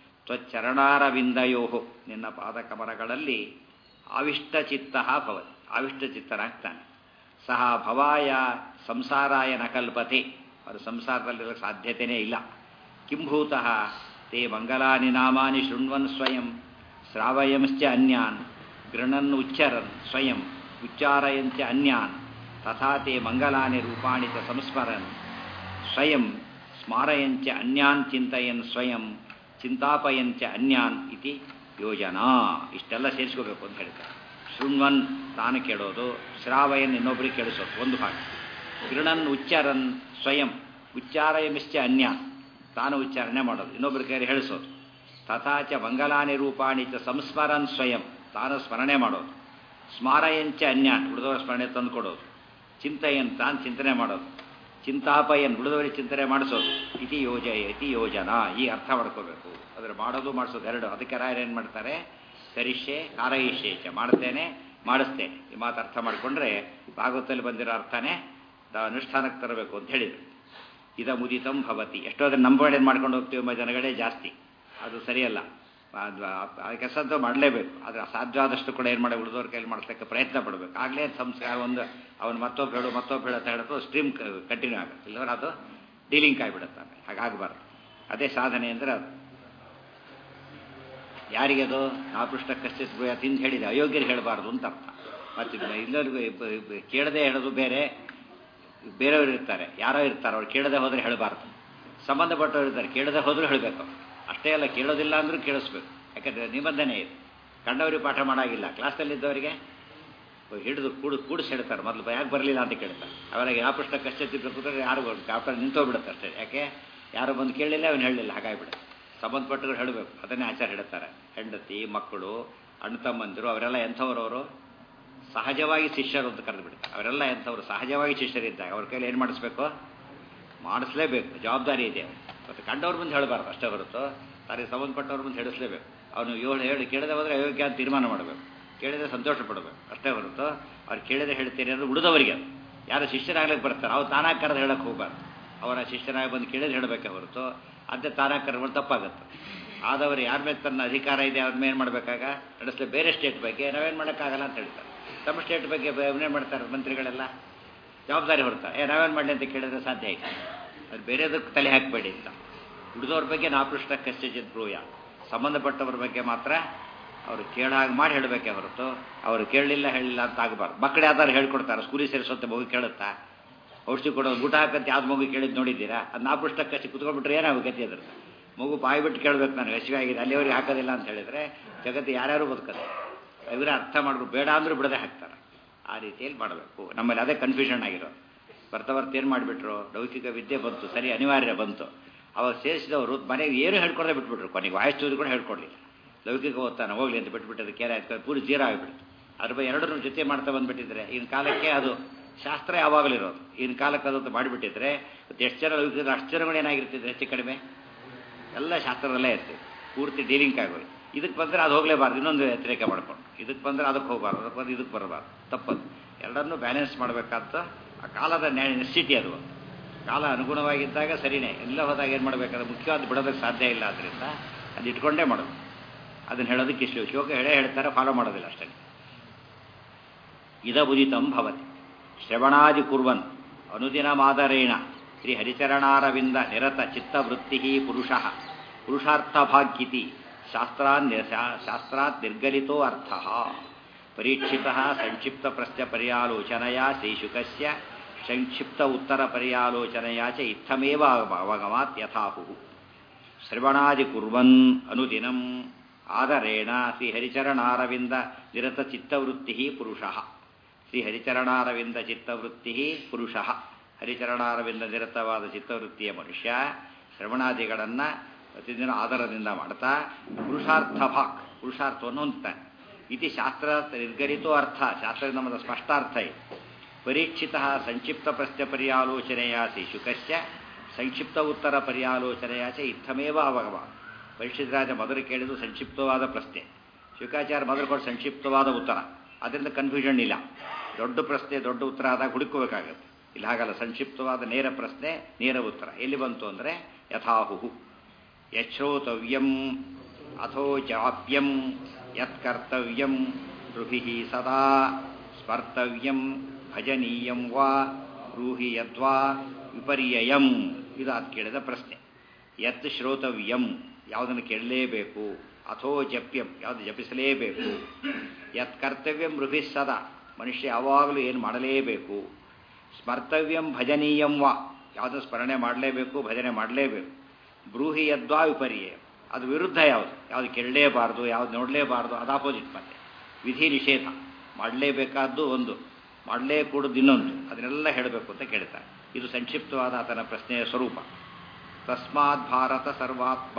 ತ್ವಚ್ಚರಣಾರವಿಂದಯೋ ನಿನ್ನ ಪಾದಕಮರಗಳಲ್ಲಿ ಆವಿಷ್ಟಚಿತ್ತ ಭವತಿ ಆವಿಷ್ಟಚಿತ್ತನಾಗ್ತಾನೆ ಸಹ ಭವಾಯ ಸಂಸಾರಾಯ ನಕಲ್ಪತೆ ಅದು ಸಂಸಾರದಲ್ಲಿರೋ ಸಾಧ್ಯತೆಯೇ ಇಲ್ಲ ಕಿಂಭೂತಃ ತೇ ಮಂಗಲಾನಿ ನಾಮಾನಿ ಶೃಣ್ವನ್ ಸ್ವಯಂ ಶ್ರಾವಯಂಶ್ಚ ಅನ್ಯಾನ್ ಗೃಣನ್ ಉಚ್ಚರನ್ ಸ್ವಯಂ ಉಚ್ಚಾರಯಂಚ ಅನ್ಯಾನ್ ತಥಾ ತೇ ಮಂಗಲಾನಿ ರೂಪಾಣಿ ಚ ಸಂಸ್ಮರನ್ ಸ್ವಯಂ ಸ್ಮಾರಯಂಚ ಅನ್ಯಾನ್ ಚಿಂತಯನ್ ಸ್ವಯಂ ಚಿಂತಾಪಯಂಚ ಅನ್ಯಾನ್ ಇತಿ ಯೋಜನಾ ಇಷ್ಟೆಲ್ಲ ಸೇರಿಸ್ಕೋಬೇಕು ಅಂತ ಹೇಳ್ತಾರೆ ಶೃಣ್ವನ್ ತಾನು ಕೇಳೋದು ಶ್ರಾವಯನ್ ಇನ್ನೊಬ್ಬರಿಗೆ ಕೇಳಿಸೋದು ಒಂದು ಭಾಗ ಗೃಣನ್ ಉಚ್ಚಾರನ್ ಸ್ವಯಂ ಉಚ್ಚಾರಯಮಿಶ್ಚ ಅನ್ಯಾನ್ ತಾನು ಉಚ್ಚಾರಣೆ ಮಾಡೋದು ಇನ್ನೊಬ್ಬರ ಕೈಯಲ್ಲಿ ಹೇಳಿಸೋದು ತಥಾಚ ಮಂಗಲಾನಿ ರೂಪಾಣಿ ಚ ಸಂಸ್ಮರನ್ ಸ್ವಯಂ ತಾನು ಸ್ಮರಣೆ ಮಾಡೋದು ಸ್ಮಾರಯಂಚ ಅನ್ಯಾನ್ ಉಳಿದವರ ಸ್ಮರಣೆ ತಂದು ಕೊಡೋದು ಚಿಂತೆಯನ್ ತಾನು ಚಿಂತನೆ ಮಾಡೋದು ಚಿಂತಾಪಯನ್ ಉಳಿದವರಿಗೆ ಚಿಂತನೆ ಮಾಡಿಸೋದು ಇತಿ ಯೋಜ ಇತಿ ಯೋಜನಾ ಈ ಅರ್ಥ ಮಾಡ್ಕೋಬೇಕು ಅದರ ಮಾಡೋದು ಮಾಡಿಸೋದು ಎರಡು ಅದಕ್ಕೆ ರಾಯರು ಏನು ಮಾಡ್ತಾರೆ ಕರಿಷ್ಯೆ ಕಾರಯಿಷ್ಯೆ ಚ ಮಾಡ್ತೇನೆ ಮಾಡಿಸ್ತೇನೆ ಈ ಮಾತು ಅರ್ಥ ಮಾಡಿಕೊಂಡ್ರೆ ಭಾಗವತದಲ್ಲಿ ಬಂದಿರೋ ಅರ್ಥನೇ ಅನುಷ್ಠಾನಕ್ಕೆ ತರಬೇಕು ಅಂತ ಹೇಳಿದರು ಇದ ಮುದಿತಂ ಭವತಿ ಎಷ್ಟೋ ಅದನ್ನು ನಂಬಣೆ ಮಾಡ್ಕೊಂಡು ಹೋಗ್ತೀವಿ ಜನಗಳೇ ಜಾಸ್ತಿ ಅದು ಸರಿಯಲ್ಲ ಕೆಲಸಂತೂ ಮಾಡಲೇಬೇಕು ಆದರೆ ಸಾಧ್ಯವಾದಷ್ಟು ಕೂಡ ಏನು ಮಾಡಿ ಉಳಿದವ್ರ ಕೈಲಿ ಮಾಡಿಸ್ಲಿಕ್ಕೆ ಪ್ರಯತ್ನ ಪಡಬೇಕು ಆಗಲೇ ಸಂಸ್ಕಾರ ಒಂದು ಅವನು ಮತ್ತೊಬ್ಬ ಹೇಳು ಮತ್ತೊಬ್ಬ ಹೇಳು ಅಂತ ಹೇಳಿದ್ರು ಸ್ಟ್ರೀಮ್ ಕಂಟಿನ್ಯೂ ಆಗುತ್ತೆ ಇಲ್ಲವರ ಅದು ಡೀಲಿಂಗ್ ಆಗಿಬಿಡುತ್ತೆ ಆಮೇಲೆ ಹಾಗಾಗಬಾರ್ದು ಅದೇ ಸಾಧನೆ ಅಂದರೆ ಅದು ಯಾರಿಗೆ ಅದು ಆ ಪೃಷ್ಠ ಕಷ್ಟ ತಿಂದು ಹೇಳಿದೆ ಅಯೋಗ್ಯರಿಗೆ ಹೇಳಬಾರ್ದು ಅಂತ ಅರ್ಥ ಮತ್ತು ಎಲ್ಲರಿಗೂ ಕೇಳದೆ ಹೇಳೋದು ಬೇರೆ ಬೇರೆಯವರು ಇರ್ತಾರೆ ಯಾರೋ ಇರ್ತಾರೆ ಅವ್ರು ಕೇಳದೆ ಹೋದರೆ ಹೇಳಬಾರ್ದು ಸಂಬಂಧಪಟ್ಟವ್ರು ಇರ್ತಾರೆ ಕೇಳದೆ ಹೋದರೂ ಹೇಳಬೇಕು ಅಷ್ಟೇ ಅಲ್ಲ ಕೇಳೋದಿಲ್ಲ ಅಂದರೂ ಕೇಳಿಸ್ಬೇಕು ಯಾಕಂದರೆ ನಿಬಂಧನೆ ಇದೆ ಕಂಡವರಿಗೆ ಪಾಠ ಮಾಡಾಗಿಲ್ಲ ಕ್ಲಾಸಲ್ಲಿದ್ದವರಿಗೆ ಹಿಡಿದು ಕೂಡು ಕೂಡಿಸಿ ಹೇಳ್ತಾರೆ ಮೊದಲು ಯಾಕೆ ಬರಲಿಲ್ಲ ಅಂತ ಕೇಳ್ತಾರೆ ಅವರಿಗೆ ಯಾವ ಪುಸ್ತಕ ಕಷ್ಟ ಕೂತ್ರೆ ಯಾರು ಡಾಕ್ಟರ್ ನಿಂತೋಗ್ಬಿಡುತ್ತೆ ಅಷ್ಟೇ ಯಾಕೆ ಯಾರು ಬಂದು ಕೇಳಲಿಲ್ಲ ಅವನು ಹೇಳಲಿಲ್ಲ ಹಾಗಾಗಿಬಿಡುತ್ತೆ ಸಂಬಂಧಪಟ್ಟವ್ರು ಹೇಳಬೇಕು ಅದನ್ನೇ ಆಚಾರ ಹೇಳ್ತಾರೆ ಹೆಂಡತಿ ಮಕ್ಕಳು ಅಣ್ಣ ತಮ್ಮಂದಿರು ಅವರೆಲ್ಲ ಎಂಥವ್ರವರು ಸಹಜವಾಗಿ ಶಿಷ್ಯರು ಅಂತ ಕರೆದು ಬಿಡ್ತಾರೆ ಅವರೆಲ್ಲ ಎಂಥವ್ರು ಸಹಜವಾಗಿ ಶಿಷ್ಯರಿದ್ದಾಗ ಅವ್ರ ಕೈಲಿ ಏನು ಮಾಡಿಸ್ಬೇಕು ಮಾಡಿಸ್ಲೇಬೇಕು ಜವಾಬ್ದಾರಿ ಇದೆ ಮತ್ತು ಕಂಡವ್ರ ಮುಂದೆ ಹೇಳಬಾರ್ದು ಅಷ್ಟೇ ಹೊರತು ತನಗೆ ಸಂಬಂಧಪಟ್ಟವ್ರ ಮುಂದೆ ಹೇಳಿಸ್ಲೇಬೇಕು ಅವನು ಏಳು ಹೇಳಿ ಕೇಳದೆ ಹೋದರೆ ಅಯೋಗ್ಯ ಅಂತ ತೀರ್ಮಾನ ಮಾಡಬೇಕು ಕೇಳಿದರೆ ಸಂತೋಷ ಪಡಬೇಕು ಅಷ್ಟೇ ಹೊರತು ಅವ್ರು ಕೇಳಿದ್ರೆ ಹೇಳ್ತೀನಿ ಅಂದರೆ ಉಳಿದವರಿಗೆ ಅದು ಯಾರು ಶಿಷ್ಯರಾಗ್ಲಿಕ್ಕೆ ಬರ್ತಾರೆ ಅವ್ರು ತಾನಾಗಿ ಕರೆದು ಹೇಳಕ್ಕೆ ಹೋಗಬಾರ್ದು ಅವರ ಶಿಷ್ಯನಾಗಿ ಬಂದು ಕೇಳಿದ್ರೆ ಹೇಳಬೇಕೆ ಹೊರತು ಅದೇ ತಾನಾಗಿ ಕರೆದು ತಪ್ಪಾಗುತ್ತೆ ಆದವರು ಯಾರ ಮೇಲೆ ತನ್ನ ಅಧಿಕಾರ ಇದೆ ಅವ್ರ ಮೇಲೆ ಏನು ಮಾಡಬೇಕಾಗ ನಡೆಸಲಿ ಬೇರೆ ಸ್ಟೇಟ್ ಬಗ್ಗೆ ನಾವೇನು ಮಾಡೋಕ್ಕಾಗಲ್ಲ ಅಂತ ಹೇಳ್ತಾರೆ ತಮ್ಮ ಸ್ಟೇಟ್ ಬಗ್ಗೆ ಏನೇನು ಮಾಡ್ತಾರೆ ಮಂತ್ರಿಗಳೆಲ್ಲ ಜವಾಬ್ದಾರಿ ಹೊರ್ತಾರೆ ಏ ನಾವೇನು ಮಾಡಲಿ ಅಂತ ಕೇಳಿದ್ರೆ ಸಾಧ್ಯ ಆಯ್ತು ಅದು ಬೇರೆದಕ್ಕೆ ತಲೆ ಹಾಕಬೇಡಿ ಅಂತ ಉಳಿದವ್ರ ಬಗ್ಗೆ ನಾ ಪೃಷ್ಠ ಕಶ್ಚಿತ್ ಬ್ರೂಯ ಸಂಬಂಧಪಟ್ಟವ್ರ ಬಗ್ಗೆ ಮಾತ್ರ ಅವರು ಕೇಳಾಗ ಮಾಡಿ ಹೇಳಬೇಕೆ ಹೊರತು ಅವರು ಕೇಳಲಿಲ್ಲ ಹೇಳಿಲ್ಲ ಅಂತ ಆಗಬಾರ್ದು ಮಕ್ಕಳು ಯಾವ್ದಾರು ಹೇಳ್ಕೊಡ್ತಾರೆ ಸ್ಕೂಲಿಗೆ ಸೇರಿಸುತ್ತೆ ಮಗು ಕೇಳುತ್ತಾ ಔಷಧಿ ಕೊಡೋದು ಊಟ ಹಾಕಂತ ಯಾವ್ದು ಮಗು ಕೇಳಿದ್ದು ನೋಡಿದ್ದೀರಾ ಅದು ನಾ ಪುಸ್ತಕ ಕಚ್ಚಿ ಕುತ್ಕೊಂಡ್ಬಿಟ್ರೆ ಏನಾಗ ಗತಿ ಅದ್ರ ಮಗು ಬಾಯಿ ಬಿಟ್ಟು ಕೇಳ್ಬೇಕು ನಾನು ಹಸಿವೆ ಆಗಿದೆ ಅಲ್ಲಿವರೆಗೆ ಹಾಕೋದಿಲ್ಲ ಅಂತ ಹೇಳಿದ್ರೆ ಜಗತ್ತು ಯಾರ್ಯಾರು ಬದುಕದೆ ಇವರೇ ಅರ್ಥ ಮಾಡಿದ್ರು ಬೇಡ ಅಂದ್ರೂ ಬಿಡದೆ ಹಾಕ್ತಾರೆ ಆ ರೀತಿಯಲ್ಲಿ ಮಾಡಬೇಕು ನಮ್ಮಲ್ಲಿ ಅದೇ ಕನ್ಫ್ಯೂಷನ್ ಆಗಿರೋದು ಬರ್ತಾ ಬರ್ತಾ ಏನು ಮಾಡಿಬಿಟ್ರು ಲೌಕಿಕ ವಿದ್ಯೆ ಬಂತು ಸರಿ ಅನಿವಾರ್ಯ ಬಂತು ಅವಾಗ ಸೇರಿಸಿದವರು ಮನೆಗೆ ಏನು ಹೇಳ್ಕೊಡದೆ ಬಿಟ್ಬಿಟ್ರು ಕೊನೆಗೆ ವಾಯ್ಸ್ ಚೂರು ಕೂಡ ಹೇಳ್ಕೊಡ್ಲಿಲ್ಲ ಲೌಕಿಕ ಓದ್ತಾನೆ ಹೋಗ್ಲಿ ಅಂತ ಬಿಟ್ಬಿಟ್ಟದಕ್ಕೆ ಏನಾಯ್ತು ಪೂರಿ ಜೀರ ಆಗಿಬಿಡ್ತು ಅದ್ರ ಬಗ್ಗೆ ಎರಡನ್ನೂ ಜೊತೆ ಮಾಡ್ತಾ ಬಂದ್ಬಿಟ್ಟಿದ್ರೆ ಈಗಿನ ಕಾಲಕ್ಕೆ ಅದು ಶಾಸ್ತ್ರ ಯಾವಾಗಲೂ ಇರೋದು ಈಗಿನ ಕಾಲಕ್ಕೆ ಅದು ಮಾಡಿಬಿಟ್ಟಿದ್ರೆ ಎಷ್ಟು ಜನ ಲೌಕಿಕ ಅಷ್ಟು ಜನಗಳು ಏನಾಗಿರ್ತಿದ್ರೆ ಹೆಚ್ಚು ಕಡಿಮೆ ಎಲ್ಲ ಶಾಸ್ತ್ರದಲ್ಲೇ ಇರ್ತೀವಿ ಪೂರ್ತಿ ಡೀಲಿಂಗ್ ಆಗೋಯ್ತು ಇದಕ್ಕೆ ಬಂದರೆ ಅದು ಹೋಗಲೇಬಾರ್ದು ಇನ್ನೊಂದು ವ್ಯತಿರೇಕ ಮಾಡ್ಕೊಂಡು ಇದಕ್ಕೆ ಬಂದರೆ ಅದಕ್ಕೆ ಹೋಗಬಾರ್ದು ಅದಕ್ಕೆ ಬಂದು ಇದಕ್ಕೆ ಬರಬಾರ್ದು ತಪ್ಪದು ಎರಡನ್ನೂ ಬ್ಯಾಲೆನ್ಸ್ ಮಾಡಬೇಕಾದ ಆ ಕಾಲದ ನೆಸಿಟಿ ಅದು ಕಾಲ ಅನುಗುಣವಾಗಿದ್ದಾಗ ಸರಿನೇ ಎಲ್ಲ ಹೋದಾಗ ಏನು ಮಾಡಬೇಕಾದ್ರೆ ಮುಖ್ಯವಾದ ಬಿಡೋದಕ್ಕೆ ಸಾಧ್ಯ ಇಲ್ಲ ಆದ್ದರಿಂದ ಅದು ಇಟ್ಕೊಂಡೇ ಮಾಡೋದು ಅದನ್ನು ಹೇಳೋದಕ್ಕೆ ಇಷ್ಟು ಶೋಕ ಹೇಳೇ ಹೇಳ್ತಾರೆ ಫಾಲೋ ಮಾಡೋದಿಲ್ಲ ಅಷ್ಟೇ ಇದಬುದಿತಂ ಭವತಿ ಶ್ರವಣಾದಿ ಕುರ್ವನ್ ಅನುದಿನಮಾದರೇಣ ಶ್ರೀ ಹರಿಚರಣಾರವಿಂದ ನಿರತ ಚಿತ್ತವೃತ್ತಿ ಪುರುಷ ಪುರುಷಾರ್ಥಭಾಗ್ಯಿತಿ ಶಾಸ್ತ್ರಾನ್ ಶಾಸ್ತ್ರಾತ್ ನಿರ್ಗಲಿತೋ ಅರ್ಥ ಪರೀಕ್ಷಿತ ಸಂಕ್ಷಿಪ್ತ ಪ್ರಶ್ನ ಪರ್ಯಾಲೋಚನೆಯ ಶ್ರೀಶುಕಸ್ಯ ಸಂಕ್ಷಿಪ್ತ ಉತ್ತರ ಪರ್ಯಾಲೋಚನೆಯ ಚ ಇತ್ತಮೇವ ಅವಗಮಾತ್ ಯಥಾಹು ಶ್ರವಣಾದಿ ಕುರ್ವನ್ ಅನುದಿನಂ ಆದರೇಣ ಶ್ರೀಹರಿಚರಣಾರವಿಂದ ನಿರತ ಚಿತ್ತವೃತ್ತಿ ಪುರುಷ ಶ್ರೀಹರಿಚರಣಾರವಿಂದ ಚಿತ್ತವೃತ್ತಿ ಪುರುಷ ಹರಿಚರಣಾರವಿಂದ ನಿರತವಾದ ಚಿತ್ತವೃತ್ತಿಯ ಮನುಷ್ಯ ಶ್ರವಣಾದಿಗಳನ್ನು ಪ್ರತಿದಿನ ಆಧಾರದಿಂದ ಮಾಡ್ತಾ ಪುರುಷಾರ್ಥ ಭಾಕ್ ಪುರುಷಾರ್ಥವನ್ನು ಹೊಂದ್ತಾನೆ ಇತಿ ಶಾಸ್ತ್ರ ನಿರ್ಗರಿತೋ ಅರ್ಥ ಶಾಸ್ತ್ರದಿಂದ ನಮ್ಮದ ಸ್ಪಷ್ಟಾರ್ಥ ಇದೆ ಪರೀಕ್ಷಿತ ಸಂಕ್ಷಿಪ್ತ ಪ್ರಶ್ನೆ ಪರ್ಯಾಲೋಚನೆಯ ಶುಕಸ್ಯ ಸಂಕ್ಷಿಪ್ತ ಉತ್ತರ ಪರ್ಯಾಲೋಚನೆಯ ಚ ಇತ್ತಮೇವ ಅವಗಮ ಪರೀಕ್ಷಿತರಾಜ ಮೊದಲು ಕೇಳಿದ್ದು ಸಂಕ್ಷಿಪ್ತವಾದ ಪ್ರಶ್ನೆ ಶುಕಾಚಾರ್ಯ ಮೊದಲು ಕೊಟ್ಟು ಸಂಕ್ಷಿಪ್ತವಾದ ಉತ್ತರ ಅದರಿಂದ ಕನ್ಫ್ಯೂಷನ್ ಇಲ್ಲ ದೊಡ್ಡ ಪ್ರಶ್ನೆ ದೊಡ್ಡ ಉತ್ತರ ಆದಾಗ ಹುಡುಕಬೇಕಾಗತ್ತೆ ಇಲ್ಲಿ ಹಾಗಲ್ಲ ಸಂಕ್ಷಿಪ್ತವಾದ ನೇರ ಪ್ರಶ್ನೆ ನೇರ ಉತ್ತರ ಎಲ್ಲಿ ಬಂತು ಅಂದರೆ ಯಥಾಹುಹು ಯಶ್ರೋತವ್ಯಂ ಅಥೋ ಜಾಪ್ಯಂ ಯತ್ಕರ್ತವ್ಯಂ ಋಭಿ ಸದಾ ಸ್ಮರ್ತವ್ಯಂ ಭಜನೀಯಂ ವಾ ಬ್ರೂಹಿ ಯದ್ವಾ ವಿಪರ್ಯಯಂ ಇದು ಅದು ಕೇಳಿದ ಪ್ರಶ್ನೆ ಯತ್ ಶ್ರೋತವ್ಯಂ ಯಾವುದನ್ನು ಕೇಳಲೇಬೇಕು ಅಥೋ ಜಪ್ಯಂ ಯಾವುದು ಜಪಿಸಲೇಬೇಕು ಯತ್ ಕರ್ತವ್ಯಂ ಋಭಿ ಸದಾ ಮನುಷ್ಯ ಯಾವಾಗಲೂ ಏನು ಮಾಡಲೇಬೇಕು ಸ್ಮರ್ತವ್ಯಂ ಭಜನೀಯಂ ವಾ ಯಾವುದನ್ನು ಸ್ಮರಣೆ ಮಾಡಲೇಬೇಕು ಭಜನೆ ಮಾಡಲೇಬೇಕು ಬ್ರೂಹಿ ಯದ್ವಾ ವಿಪರ್ಯ ಅದು ವಿರುದ್ಧ ಯಾವುದು ಯಾವುದು ಕೇಳಲೇಬಾರ್ದು ಯಾವುದು ನೋಡಲೇಬಾರ್ದು ಅದು ಆಪೋಸಿಟ್ ಮತ್ತೆ ವಿಧಿ ನಿಷೇಧ ಮಾಡಲೇಬೇಕಾದ್ದು ಒಂದು ಮಾಡಲೇ ಕೂಡದು ಇನ್ನೊಂದು ಅದನ್ನೆಲ್ಲ ಹೇಳಬೇಕು ಅಂತ ಕೇಳ್ತಾರೆ ಇದು ಸಂಕ್ಷಿಪ್ತವಾದ ಆತನ ಪ್ರಶ್ನೆಯ ಸ್ವರೂಪ ತಸ್ಮಾತ್ ಭಾರತ ಸರ್ವಾತ್ಮ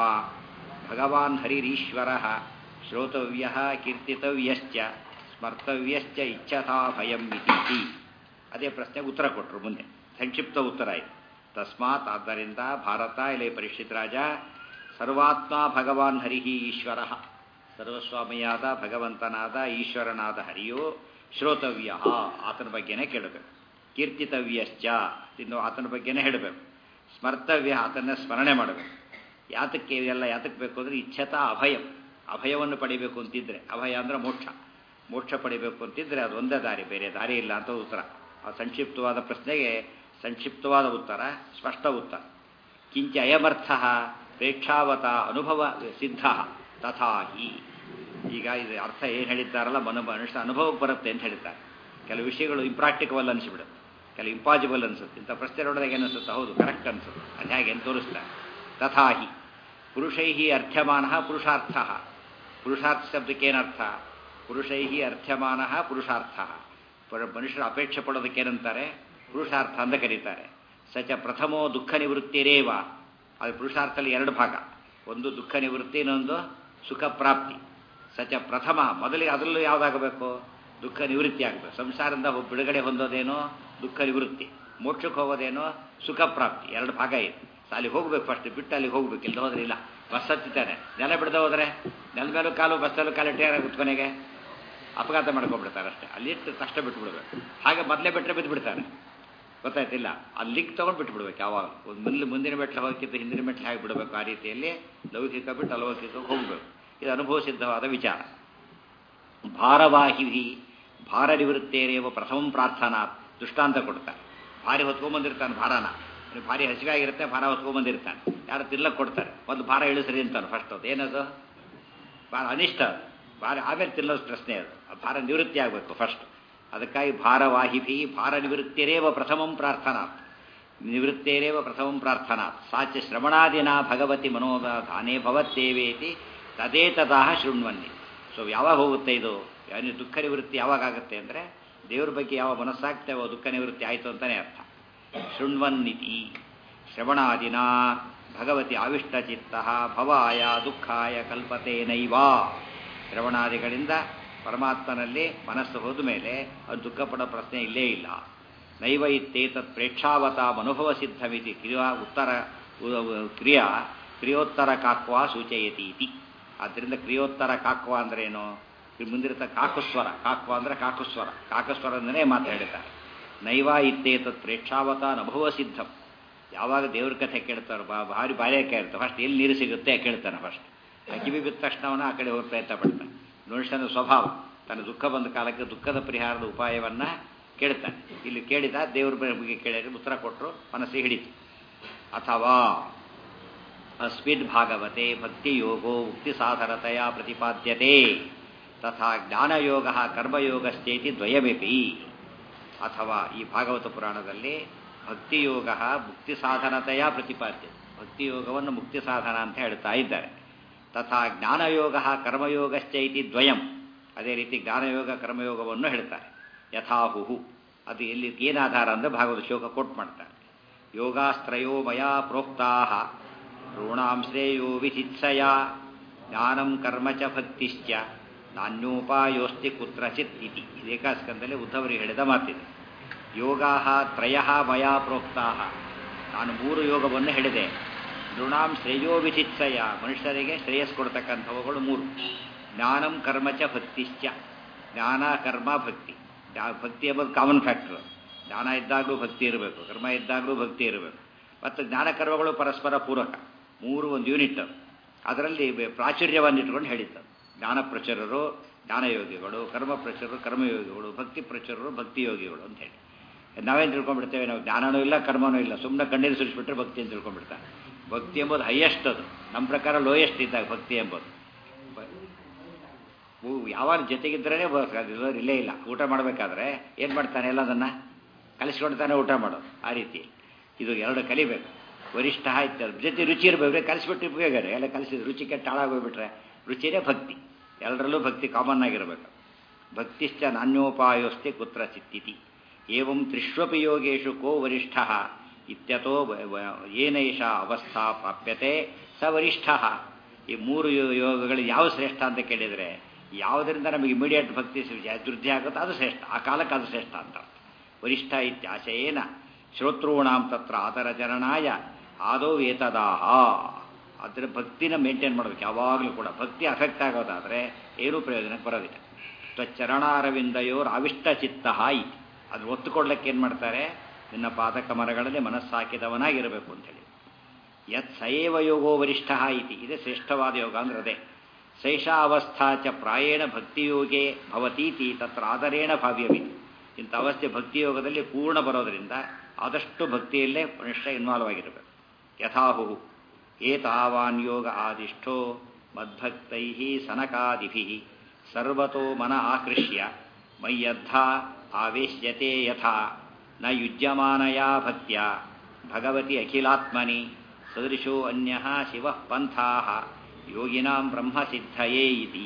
ಭಗವಾನ್ ಹರಿರೀಶ್ವರ ಶ್ರೋತವ್ಯ ಕೀರ್ತಿತವ್ಯಶ್ಚ ಸ್ಮರ್ತವ್ಯಶ್ಚ ಇಚ್ಛತಾ ಭಯಂ ಇತಿ ಅದೇ ಪ್ರಶ್ನೆಗೆ ಉತ್ತರ ಕೊಟ್ಟರು ಮುಂದೆ ಸಂಕ್ಷಿಪ್ತ ಉತ್ತರ ಆಯಿತು ತಸ್ಮಾತ್ ಆದ್ದರಿಂದ ಭಾರತ ಇಲ್ಲಿ ಪರೀಕ್ಷಿತ್ ರಾಜ ಸರ್ವಾತ್ಮ ಭಗವಾನ್ ಹರಿಹಿ ಈಶ್ವರ ಸರ್ವಸ್ವಾಮಿಯಾದ ಭಗವಂತನಾದ ಈಶ್ವರನಾದ ಹರಿಯು ಶ್ರೋತವ್ಯ ಆತನ ಬಗ್ಗೆನೇ ಕೇಳಬೇಕು ಕೀರ್ತಿತವ್ಯಶ್ಚ ಇನ್ನು ಆತನ ಬಗ್ಗೆನೇ ಹೇಳಬೇಕು ಸ್ಮರ್ತವ್ಯ ಆತನ ಸ್ಮರಣೆ ಮಾಡಬೇಕು ಯಾತಕ್ಕೆ ಇವೆಲ್ಲ ಯಾತಕ್ಕೆ ಬೇಕು ಅಂದರೆ ಇಚ್ಛತಾ ಅಭಯಂ ಅಭಯವನ್ನು ಪಡಿಬೇಕು ಅಂತಿದ್ರೆ ಅಭಯ ಅಂದರೆ ಮೋಕ್ಷ ಮೋಕ್ಷ ಪಡಿಬೇಕು ಅಂತಿದ್ರೆ ಅದು ಒಂದೇ ದಾರಿ ಬೇರೆ ದಾರಿ ಇಲ್ಲ ಅಂತ ಉತ್ತರ ಆ ಸಂಕ್ಷಿಪ್ತವಾದ ಪ್ರಶ್ನೆಗೆ ಸಂಕ್ಷಿಪ್ತವಾದ ಉತ್ತರ ಸ್ಪಷ್ಟ ಉತ್ತರ ಕಿಂಚ ಅಯಮರ್ಥ ಪ್ರೇಕ್ಷಾವತ ಅನುಭವ ಸಿದ್ಧ ತಥಾ ಹಿ ಈಗ ಇದು ಅರ್ಥ ಏನು ಹೇಳಿದ್ದಾರಲ್ಲ ಮನ ಮನುಷ್ಯ ಅನುಭವಕ್ಕೆ ಬರುತ್ತೆ ಅಂತ ಹೇಳಿದ್ದಾರೆ ಕೆಲವು ವಿಷಯಗಳು ಇಂಪ್ರಾಕ್ಟಿಕಬಲ್ ಅನಿಸ್ಬಿಡುತ್ತೆ ಕೆಲವು ಇಂಪಾಸಿಬಲ್ ಅನಿಸುತ್ತೆ ಇಂಥ ಪ್ರಶ್ನೆ ನೋಡಿದಾಗ ಏನಿಸುತ್ತೆ ಹೌದು ಕರೆಕ್ಟ್ ಅನಿಸುತ್ತೆ ಅದು ಹೇಗೆ ಅಂತ ತೋರಿಸ್ತಾರೆ ತಥಾ ಹಿ ಪುರುಷೈ ಅರ್ಥ್ಯಮಾನ ಪುರುಷಾರ್ಥ ಪುರುಷಾರ್ಥ ಶಬ್ದಕ್ಕೆ ಏನರ್ಥ ಪುರುಷೈ ಅರ್ಥ್ಯಮಾನ ಪುರುಷಾರ್ಥ ಮನುಷ್ಯರು ಅಪೇಕ್ಷೆ ಪಡೋದಕ್ಕೆ ಏನಂತಾರೆ ಪುರುಷಾರ್ಥ ಅಂತ ಕರೀತಾರೆ ಸಚ ಪ್ರಥಮೋ ದುಃಖ ನಿವೃತ್ತಿರೇವ ಅದು ಪುರುಷಾರ್ಥದಲ್ಲಿ ಎರಡು ಭಾಗ ಒಂದು ದುಃಖ ನಿವೃತ್ತಿ ಇನ್ನೊಂದು ಸುಖ ಪ್ರಾಪ್ತಿ ಸಚ ಪ್ರಥಮ ಮೊದಲಿಗೆ ಅದರಲ್ಲೂ ಯಾವುದಾಗಬೇಕು ದುಃಖ ನಿವೃತ್ತಿ ಆಗಬೇಕು ಸಂಸಾರದಿಂದ ಬಿಡುಗಡೆ ಹೊಂದೋದೇನೋ ದುಃಖ ನಿವೃತ್ತಿ ಮೋಕ್ಷಕ್ಕೆ ಹೋಗೋದೇನೋ ಸುಖ ಪ್ರಾಪ್ತಿ ಎರಡು ಭಾಗ ಇದೆ ಅಲ್ಲಿ ಹೋಗ್ಬೇಕು ಫಸ್ಟ್ ಬಿಟ್ಟು ಅಲ್ಲಿ ಹೋಗ್ಬೇಕು ಇಲ್ಲಿ ಹೋದ್ರೆ ಇಲ್ಲ ಬಸ್ ಹತ್ತಿದ್ದಾನೆ ನೆಲ ಬಿಡದೆ ಹೋದ್ರೆ ನೆಲ ಮೇಲೂ ಕಾಲು ಬಸ್ಸಲ್ಲೂ ಕಾಲು ಟೇರಾಗುತ್ತೆ ಕೊನೆಗೆ ಅಪಘಾತ ಮಾಡ್ಕೊಂಡ್ಬಿಡ್ತಾರೆ ಅಷ್ಟೇ ಅಲ್ಲಿ ಇಟ್ಟು ತಕ್ಷಣ ಬಿಟ್ಟು ಬಿಡ್ಬೇಕು ಹಾಗೆ ಮೊದಲೇ ಬಿಟ್ಟರೆ ಬಿದ್ದು ಬಿಡ್ತಾರೆ ಗೊತ್ತಾಯ್ತಿಲ್ಲ ಅಲ್ಲಿ ಲಿಂಕ್ ತೊಗೊಂಡು ಬಿಟ್ಟು ಬಿಡ್ಬೇಕು ಯಾವಾಗ ಒಂದು ಮುಂದೆ ಮುಂದಿನ ಮೆಟ್ಲು ಹೋಗಿದ್ದ ಹಿಂದಿನ ಮೆಟ್ಲು ಹಾಕಿ ಬಿಡಬೇಕು ಆ ರೀತಿಯಲ್ಲಿ ಲೌಕಿಕ ಬಿಟ್ಟು ಅಲೌಕಿಕ ಹೋಗಬೇಕು ಇದು ಅನುಭವ ಸಿದ್ಧವಾದ ವಿಚಾರ ಭಾರವಾಹಿ ಭಾರ ನಿವೃತ್ತೇರೇವ ಪ್ರಥಮ ಪ್ರಾರ್ಥನಾ ದೃಷ್ಟಾಂತ ಕೊಡ್ತಾರೆ ಭಾರಿ ಹೊತ್ಕೊಂಬಂದಿರ್ತಾನೆ ಭಾರನ ಭಾರಿ ಹಸಿವೆ ಆಗಿರುತ್ತೆ ಭಾರ ಹೊತ್ಕೊಂಬಂದಿರ್ತಾನೆ ಯಾರು ತಿನ್ನಕ್ಕೆ ಕೊಡ್ತಾರೆ ಒಂದು ಭಾರ ಇಳಿಸ್ರಿ ಅಂತಾನೆ ಫಸ್ಟ್ ಅದು ಏನದು ಭಾಳ ಅನಿಷ್ಟ ಅದು ಭಾರ ಆಮೇಲೆ ತಿನ್ನೋದು ಪ್ರಶ್ನೆ ಅದು ಆ ಭಾರ ನಿವೃತ್ತಿ ಆಗಬೇಕು ಫಸ್ಟ್ ಅದಕ್ಕಾಗಿ ಭಾರವಾಹಿಭಿ ಭಾರ ನಿವೃತ್ತಿರೇವ ಪ್ರಥಮಂ ಪ್ರಾರ್ಥನಾ ನಿವೃತ್ತೇರೇವ ಪ್ರಥಮಂ ಪ್ರಾರ್ಥನಾ ಸಾಚ ಶ್ರವಣಾದಿನ ಭಗವತಿ ಮನೋಧಾನೇ ಭವತ್ತೇವೇತಿ ತದೇತದಾಹ ಶೃಣ್ವನ್ನಿ ಸೊ ಯಾವಾಗ ಹೋಗುತ್ತೆ ಇದು ಯಾವ ದುಃಖ ನಿವೃತ್ತಿ ಯಾವಾಗ ಆಗುತ್ತೆ ಅಂದರೆ ದೇವ್ರ ಬಗ್ಗೆ ಯಾವ ಮನಸ್ಸಾಗ್ತೇವೋ ದುಃಖ ನಿವೃತ್ತಿ ಆಯಿತು ಅಂತಲೇ ಅರ್ಥ ಶೃಣ್ವನ್ನಿತಿ ಶ್ರವಣಾದಿನ ಭಗವತಿ ಆವಿಷ್ಟಚಿತ್ತ ಭವಾಯ ದುಃಖಾಯ ಕಲ್ಪತೆ ನೈವಾ ಶ್ರವಣಾದಿಗಳಿಂದ ಪರಮಾತ್ಮನಲ್ಲಿ ಮನಸ್ಸು ಹೋದ ಮೇಲೆ ಅದು ದುಃಖ ಪಡೋ ಪ್ರಶ್ನೆ ಇಲ್ಲೇ ಇಲ್ಲ ನೈವ ಇತ್ತೇತತ್ ಪ್ರೇಕ್ಷಾವತ ಅನುಭವ ಸಿದ್ಧಮಿತಿ ಕ್ರಿಯಾ ಉತ್ತರ ಕ್ರಿಯಾ ಕ್ರಿಯೋತ್ತರ ಕಾಕ್ವಾ ಸೂಚಯತಿ ಇತಿ ಆದ್ದರಿಂದ ಕ್ರಿಯೋತ್ತರ ಕಾಕ್ವ ಅಂದ್ರೇನು ಮುಂದಿರತ ಕಾಕುಸ್ವರ ಕಾಕ್ವ ಅಂದರೆ ಕಾಕುಸ್ವರ ಕಾಕಸ್ವರದಿಂದನೇ ಮಾತು ಹೇಳ್ತಾರೆ ನೈವ ಇತ್ತೇತತ್ ಪ್ರೇಕ್ಷಾವತ ಅನುಭವ ಸಿದ್ಧಂ ಯಾವಾಗ ದೇವ್ರ ಕಥೆ ಕೇಳ್ತಾರೋ ಬಾ ಭಾರಿ ಬಾಲ್ಯಕ್ಕೆ ಇರ್ತಾರೆ ಫಸ್ಟ್ ಎಲ್ಲಿ ನೀರು ಸಿಗುತ್ತೆ ಕೇಳ್ತಾನೆ ಫಸ್ಟ್ ಕಿವಿ ಬಿದ್ದ ತಕ್ಷಣವನ್ನ ಆ ಕಡೆ ಹೋಗಿ ಪ್ರಯತ್ನ ಪಡ್ತಾನೆ ಮನುಷ್ಯನ ಸ್ವಭಾವ ತನ್ನ ದುಃಖ ಬಂದ ಕಾಲಕ್ಕೆ ದುಃಖದ ಪರಿಹಾರದ ಉಪಾಯವನ್ನ ಕೇಳ್ತಾನೆ ಇಲ್ಲಿ ಕೇಳಿದ ದೇವ್ರ ಬಗ್ಗೆ ಕೇಳಿದ್ರೆ ಉತ್ತರ ಕೊಟ್ಟರು ಮನಸ್ಸಿಗೆ ಹಿಡಿತು ಅಥವಾ ಅಸ್ಮಿನ್ ಭಾಗವತೆ ಭಕ್ತಿಯೋಗೋ ಮುಕ್ತಿ ಸಾಧನತೆಯ ಪ್ರತಿಪಾದ್ಯತೆ ತಥಾ ಜ್ಞಾನಯೋಗ ಕರ್ಮಯೋಗಶ್ಚೇತಿ ದ್ವಯಮಿಪಿ ಅಥವಾ ಈ ಭಾಗವತ ಪುರಾಣದಲ್ಲಿ ಭಕ್ತಿಯೋಗ ಮುಕ್ತಿ ಸಾಧನತೆಯ ಪ್ರತಿಪಾದ್ಯ ಭಕ್ತಿಯೋಗವನ್ನು ಮುಕ್ತಿ ಸಾಧನ ಅಂತ ಹೇಳ್ತಾ ಇದ್ದಾರೆ ತಥಾ ಜ್ಞಾನಯೋಗ ಕರ್ಮಯೋಗಶ್ಚೈತಿ ದ್ವಯಂ ಅದೇ ರೀತಿ ಜ್ಞಾನಯೋಗ ಕರ್ಮಯೋಗವನ್ನು ಹೇಳ್ತಾರೆ ಯಥಾಹುಹು ಅದು ಎಲ್ಲಿ ಏನಾಧಾರ ಅಂದರೆ ಭಾಗವತ ಶೋಕ ಕೋಟ್ ಮಾಡ್ತಾರೆ ಯೋಗಾಸ್ತ್ರಯೋ ಮಯಾ ಪ್ರೋಕ್ತಾ ಋಣಾಂ ಶ್ರೇಯೋ ವಿಚಿತ್ಸಯ ಜ್ಞಾನಂ ಕರ್ಮ ಚ ಭಕ್ತಿಶ್ಚ ನಾನ್ಯೋಪಾಯೋಸ್ತಿ ಕುತ್ರಚಿತ್ ಇತಿ ಏಕಾಸ್ಕಂದಲ್ಲಿ ಉದ್ಧವರಿಗೆ ಹೇಳಿದ ಮಾತಿದೆ ಯೋಗಾ ತ್ರಯ ಮಯಾ ಪ್ರೋಕ್ತಾ ನಾನು ಮೂರು ಯೋಗವನ್ನು ಹೇಳಿದೆ ಋಣಾಂ ಶ್ರೇಯೋ ವಿಚಿತ್ಸಯ ಮನುಷ್ಯರಿಗೆ ಶ್ರೇಯಸ್ ಕೊಡ್ತಕ್ಕಂಥವುಗಳು ಮೂರು ಜ್ಞಾನಂ ಕರ್ಮ ಚ ಭಕ್ತಿಶ್ಚ ಜ್ಞಾನ ಕರ್ಮ ಭಕ್ತಿ ಭಕ್ತಿ ಎಂಬುದು ಕಾಮನ್ ಫ್ಯಾಕ್ಟರ್ ಜ್ಞಾನ ಇದ್ದಾಗಲೂ ಭಕ್ತಿ ಇರಬೇಕು ಕರ್ಮ ಇದ್ದಾಗಲೂ ಭಕ್ತಿ ಇರಬೇಕು ಮತ್ತು ಜ್ಞಾನ ಕರ್ಮಗಳು ಪರಸ್ಪರ ಪೂರಕ ಮೂರು ಒಂದು ಯೂನಿಟ್ ಅದರಲ್ಲಿ ಪ್ರಾಚುರ್ಯವನ್ನು ಇಟ್ಕೊಂಡು ಹೇಳಿದ್ದು ಜ್ಞಾನ ಪ್ರಚರರು ಜ್ಞಾನಯೋಗಿಗಳು ಕರ್ಮ ಪ್ರಚರರು ಕರ್ಮಯೋಗಿಗಳು ಭಕ್ತಿ ಪ್ರಚರರು ಭಕ್ತಿ ಯೋಗಿಗಳು ಅಂತ ಹೇಳಿ ನಾವೇನು ತಿಳ್ಕೊಂಡ್ಬಿಡ್ತೇವೆ ನಾವು ಜ್ಞಾನನೂ ಇಲ್ಲ ಕರ್ಮನೂ ಇಲ್ಲ ಸುಮ್ಮನೆ ಕಣ್ಣೀರು ಸುರಿಸ್ಬಿಟ್ರೆ ಭಕ್ತಿ ಅಂತ ತಿಳ್ಕೊಂಡ್ಬಿಡ್ತಾರೆ ಭಕ್ತಿ ಎಂಬುದು ಹೈಯೆಸ್ಟ್ ಅದು ನಮ್ಮ ಪ್ರಕಾರ ಲೋಯೆಸ್ಟ್ ಇದ್ದಾಗ ಭಕ್ತಿ ಎಂಬುದು ಯಾವಾಗ ಜೊತೆಗಿದ್ರೇ ಇಲ್ಲೇ ಇಲ್ಲ ಊಟ ಮಾಡಬೇಕಾದ್ರೆ ಏನು ಮಾಡ್ತಾನೆ ಎಲ್ಲ ಅದನ್ನು ಕಲಿಸ್ಕೊಳ್ತಾನೆ ಊಟ ಮಾಡೋದು ಆ ರೀತಿ ಇದು ಎರಡು ಕಲಿಬೇಕು ವರಿಷ್ಠ ಆಯ್ತು ಜೊತೆ ರುಚಿ ಇರಬೇಕು ಕಲಿಸ್ಬಿಟ್ಟು ಉಪಯೋಗ ಎಲ್ಲ ಕಲಿಸಿದ ರುಚಿ ಕೆಟ್ಟ ಹಾಳಾಗೋಗ್ಬಿಟ್ರೆ ರುಚಿನೇ ಭಕ್ತಿ ಎಲ್ಲರಲ್ಲೂ ಭಕ್ತಿ ಕಾಮನ್ ಆಗಿರಬೇಕು ಭಕ್ತಿಶ್ಚ ನಾಣ್ಯೋಪಾಯೋಸ್ತಿ ಕುತ್ರ ಚಿತ್ತಿತಿ ಏವಂ ತ್ರಿಷ್ವಪಿ ಯೋಗೇಶು ಕೋ ವರಿಷ್ಠ ಇತ್ಯತೋ ಏನೈಷ ಅವಸ್ಥಾ ಪ್ರಾಪ್ಯತೆ ಸ ವರಿಷ್ಠ ಈ ಮೂರು ಯೋಗಗಳು ಯಾವ ಶ್ರೇಷ್ಠ ಅಂತ ಕೇಳಿದರೆ ಯಾವುದರಿಂದ ನಮಗೆ ಇಮಿಡಿಯೇಟ್ ಭಕ್ತಿ ವೃದ್ಧಿ ಆಗುತ್ತೋ ಅದು ಶ್ರೇಷ್ಠ ಆ ಕಾಲಕ್ಕೆ ಅದು ಶ್ರೇಷ್ಠ ಅಂತ ವರಿಷ್ಠ ಇತ್ಯಾಶಯೇನ ಶ್ರೋತೃಣಾಂ ತತ್ರ ಆದರಚರಣಾಯ ಆದೋ ಏತದಾಹ ಅದರ ಭಕ್ತಿನ ಮೇಂಟೈನ್ ಮಾಡಬೇಕು ಯಾವಾಗಲೂ ಕೂಡ ಭಕ್ತಿ ಅಫೆಕ್ಟ್ ಆಗೋದಾದರೆ ಏನೂ ಪ್ರಯೋಜನಕ್ಕೆ ಬರೋದಿಲ್ಲ ತ್ವಚ್ಚರಣಾರವಿಂದಯೋರ್ ಅವಿಷ್ಟ ಚಿತ್ತ ಇತಿ ಅದು ಒತ್ತು ಕೊಡ್ಲಿಕ್ಕೆ ಏನು ಮಾಡ್ತಾರೆ ನಿನ್ನ ಪಾದಕ ಮರಗಳಲ್ಲಿ ಮನಸ್ಸಾಕಿದವನಾಗಿರಬೇಕು ಅಂತೇಳಿ ಯತ್ ಸಯೇವ ಯೋಗೋ ವರಿಷ್ಠ ಇತಿ ಇದೇ ಶ್ರೇಷ್ಠವಾದ ಯೋಗ ಅಂದ್ರೆ ಅದೇ ಶೈಷಾವಸ್ಥಾ ಚ ಪ್ರಾಯೇಣ ಭಕ್ತಿಯೋಗೇ ಭವತೀತಿ ತತ್ರ ಆದರೇಣ ಭಾವ್ಯವಿತಿ ಇಂಥ ಅವಸ್ಥೆ ಭಕ್ತಿಯೋಗದಲ್ಲಿ ಪೂರ್ಣ ಬರೋದರಿಂದ ಆದಷ್ಟು ಭಕ್ತಿಯಲ್ಲೇ ಮನುಷ್ಯ ಇನ್ವಾಲ್ವ್ ಆಗಿರಬೇಕು ಯಥಾಹು ಏತಾವಾನ್ ಯೋಗ ಆದಿಷ್ಠೋ ಮದ್ಭಕ್ತೈ ಸನಕಾದಿಭಿ ಸರ್ವತೋ ಮನ ಆಕೃಷ್ಯ ಮಯ್ಯದ್ಧ ಆವೇಶ್ಯತೆ ಯಥಾ ನ ಯುಜ್ಯಮಾನಯಾ ಭಕ್ತ್ಯ ಭಗವತಿ ಅಖಿಲಾತ್ಮನಿ ಸದೃಶೋ ಅನ್ಯ ಶಿವ ಪಂಥಾ ಯೋಗಿನಾಂ ಬ್ರಹ್ಮಸಿದ್ಧಯೇ ಇತಿ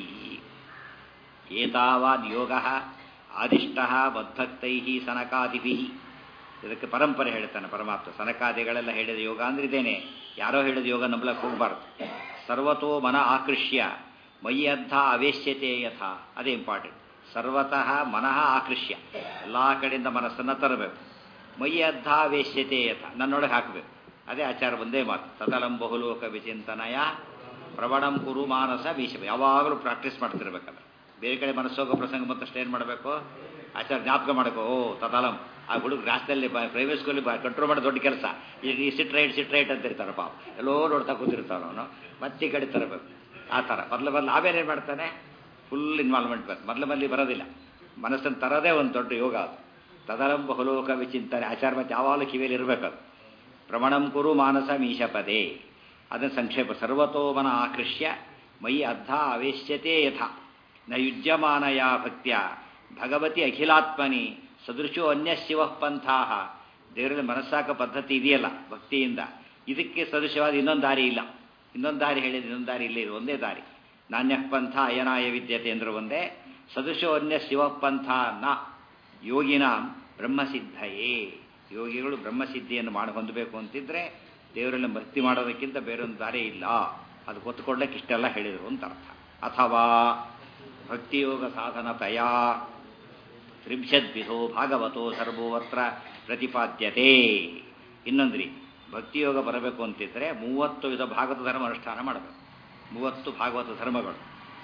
ಏತಾವಾದ್ ಯೋಗ ಆದಿಷ್ಟ ಮದ್ಭಕ್ತೈ ಸನಕಾದಿಭಿ ಇದಕ್ಕೆ ಪರಂಪರೆ ಹೇಳ್ತಾನೆ ಪರಮಾತ್ಮ ಸನಕಾದಿಗಳೆಲ್ಲ ಹೇಳಿದ ಯೋಗ ಅಂದ್ರೆ ಇದೇನೆ ಯಾರೋ ಹೇಳಿದ ಯೋಗ ನಂಬಲಕ್ಕೆ ಹೋಗಬಾರ್ದು ಸರ್ವತೋ ಮನ ಆಕೃಷ್ಯ ಮೈಯದ್ಧ ಅವೇಶ್ಯತೆ ಯಥ ಅದೇ ಇಂಪಾರ್ಟೆಂಟ್ ಸರ್ವತಃ ಮನಃ ಆಕೃಷ್ಯ ಎಲ್ಲ ಕಡೆಯಿಂದ ಮನಸ್ಸನ್ನು ತರಬೇಕು ಮೈಯದ್ಧ ವೇಶ್ಯತೆ ಯಥ ನನ್ನೊಳಗೆ ಹಾಕಬೇಕು ಅದೇ ಆಚಾರ ಒಂದೇ ಮಾತು ಸದಲಂ ಬಹುಲೋಕ ವಿಚಿಂತನಯ ಪ್ರವಣಂ ಕುರು ಮಾನಸ ವೀಶಬೇಕು ಯಾವಾಗಲೂ ಪ್ರಾಕ್ಟೀಸ್ ಮಾಡ್ತಿರ್ಬೇಕಲ್ಲ ಬೇರೆ ಕಡೆ ಮನಸ್ಸೋಗೋ ಪ್ರಸಂಗ ಮತ್ತಷ್ಟು ಏನು ಮಾಡಬೇಕು ಆಚಾರ ಜ್ಞಾಪಕ ಮಾಡಬೇಕು ಓ ತದಲಂ ಆ ಹುಡುಗ ರಾಷ್ಟ್ರದಲ್ಲಿ ಪ್ರೈವೇಟ್ ಸ್ಕೂಲಿಗೆ ಕಂಟ್ರೋಲ್ ಮಾಡೋ ದೊಡ್ಡ ಕೆಲಸ ಈ ಸಿಟ್ ರೈಟ್ ಸಿಟ್ ರೈಟ್ ಅಂತ ಇರ್ತಾರೆ ಪಾಪ ಎಲ್ಲೋ ನೋಡ್ತಾ ಕೂತಿರ್ತಾವ ಅವನು ಮತ್ತೆ ಈ ಕಡೆ ತರಬೇಕು ಆ ಥರ ಮೊದಲು ಮೊದಲು ನಾವೇನೇನು ಮಾಡ್ತಾನೆ ಫುಲ್ ಇನ್ವಾಲ್ವ್ಮೆಂಟ್ ಬೇಕು ಮೊದಲು ಮೊದಲು ಬರೋದಿಲ್ಲ ಮನಸ್ಸನ್ನು ತರೋದೇ ಒಂದು ದೊಡ್ಡ ಯೋಗ ಅದು ತದಲಂ ಬಹುಲೋಕ ವಿಚಿಂತನೆ ಆಚಾರ ಮತ್ತೆ ಯಾವಾಗಲೂ ಕಿವಿಯಲ್ಲಿ ಇರಬೇಕು ಅದು ಪ್ರಮಾಣಂ ಕುರು ಮಾನಸ ಮೀಶಪದೇ ಅದನ್ನು ಸಂಕ್ಷೇಪ ಸರ್ವತೋಮನ ಆಕೃಷ್ಯ ಮೈ ಅರ್ಧ ಆವೇಶ್ಯತೆ ಯಥ ನ ಯುಜ್ಯಮಾನಯ ಭಕ್ತ್ಯ ಭಗವತಿ ಅಖಿಲಾತ್ಮನಿ ಸದೃಶೋ ಅನ್ಯ ಶಿವ ಪಂಥಾ ದೇವರಲ್ಲಿ ಮನಸ್ಸಾಕ ಪದ್ಧತಿ ಇದೆಯಲ್ಲ ಭಕ್ತಿಯಿಂದ ಇದಕ್ಕೆ ಸದೃಶವಾದ ಇನ್ನೊಂದು ದಾರಿ ಇಲ್ಲ ಇನ್ನೊಂದು ದಾರಿ ಹೇಳಿದ ಇನ್ನೊಂದು ದಾರಿ ಇಲ್ಲ ಇದು ಒಂದೇ ದಾರಿ ನಾಣ್ಯ ಪಂಥ ಅಯನಾಯ ವಿದ್ಯತೆ ಅಂದ್ರೆ ಒಂದೇ ಸದೃಶೋ ಅನ್ಯ ಶಿವ ಪಂಥ ನ ಯೋಗಿನ ಬ್ರಹ್ಮಸಿದ್ಧಯೇ ಯೋಗಿಗಳು ಬ್ರಹ್ಮಸಿದ್ಧಿಯನ್ನು ಮಾಡಿ ಹೊಂದಬೇಕು ಅಂತಿದ್ರೆ ದೇವರಲ್ಲಿ ಭಕ್ತಿ ಮಾಡೋದಕ್ಕಿಂತ ಬೇರೊಂದು ದಾರಿ ಇಲ್ಲ ಅದು ಗೊತ್ತುಕೊಳ್ಳಕ್ಕೆ ಇಷ್ಟೆಲ್ಲ ಹೇಳಿದರು ಅಂತ ಅರ್ಥ ಅಥವಾ ಭಕ್ತಿಯೋಗ ಸಾಧನ ತಯಾ ತ್ರಿಂಶದ್ವಿಧೋ ಭಾಗವತೋ ಸರ್ವೋತ್ರ ಪ್ರತಿಪಾದ್ಯತೆ ಇನ್ನೊಂದು ರೀತಿ ಭಕ್ತಿಯೋಗ ಬರಬೇಕು ಅಂತಿದ್ರೆ ಮೂವತ್ತು ವಿಧ ಭಾಗವತ ಧರ್ಮ ಅನುಷ್ಠಾನ ಮಾಡಬೇಕು ಮೂವತ್ತು ಭಾಗವತ ಧರ್ಮಗಳು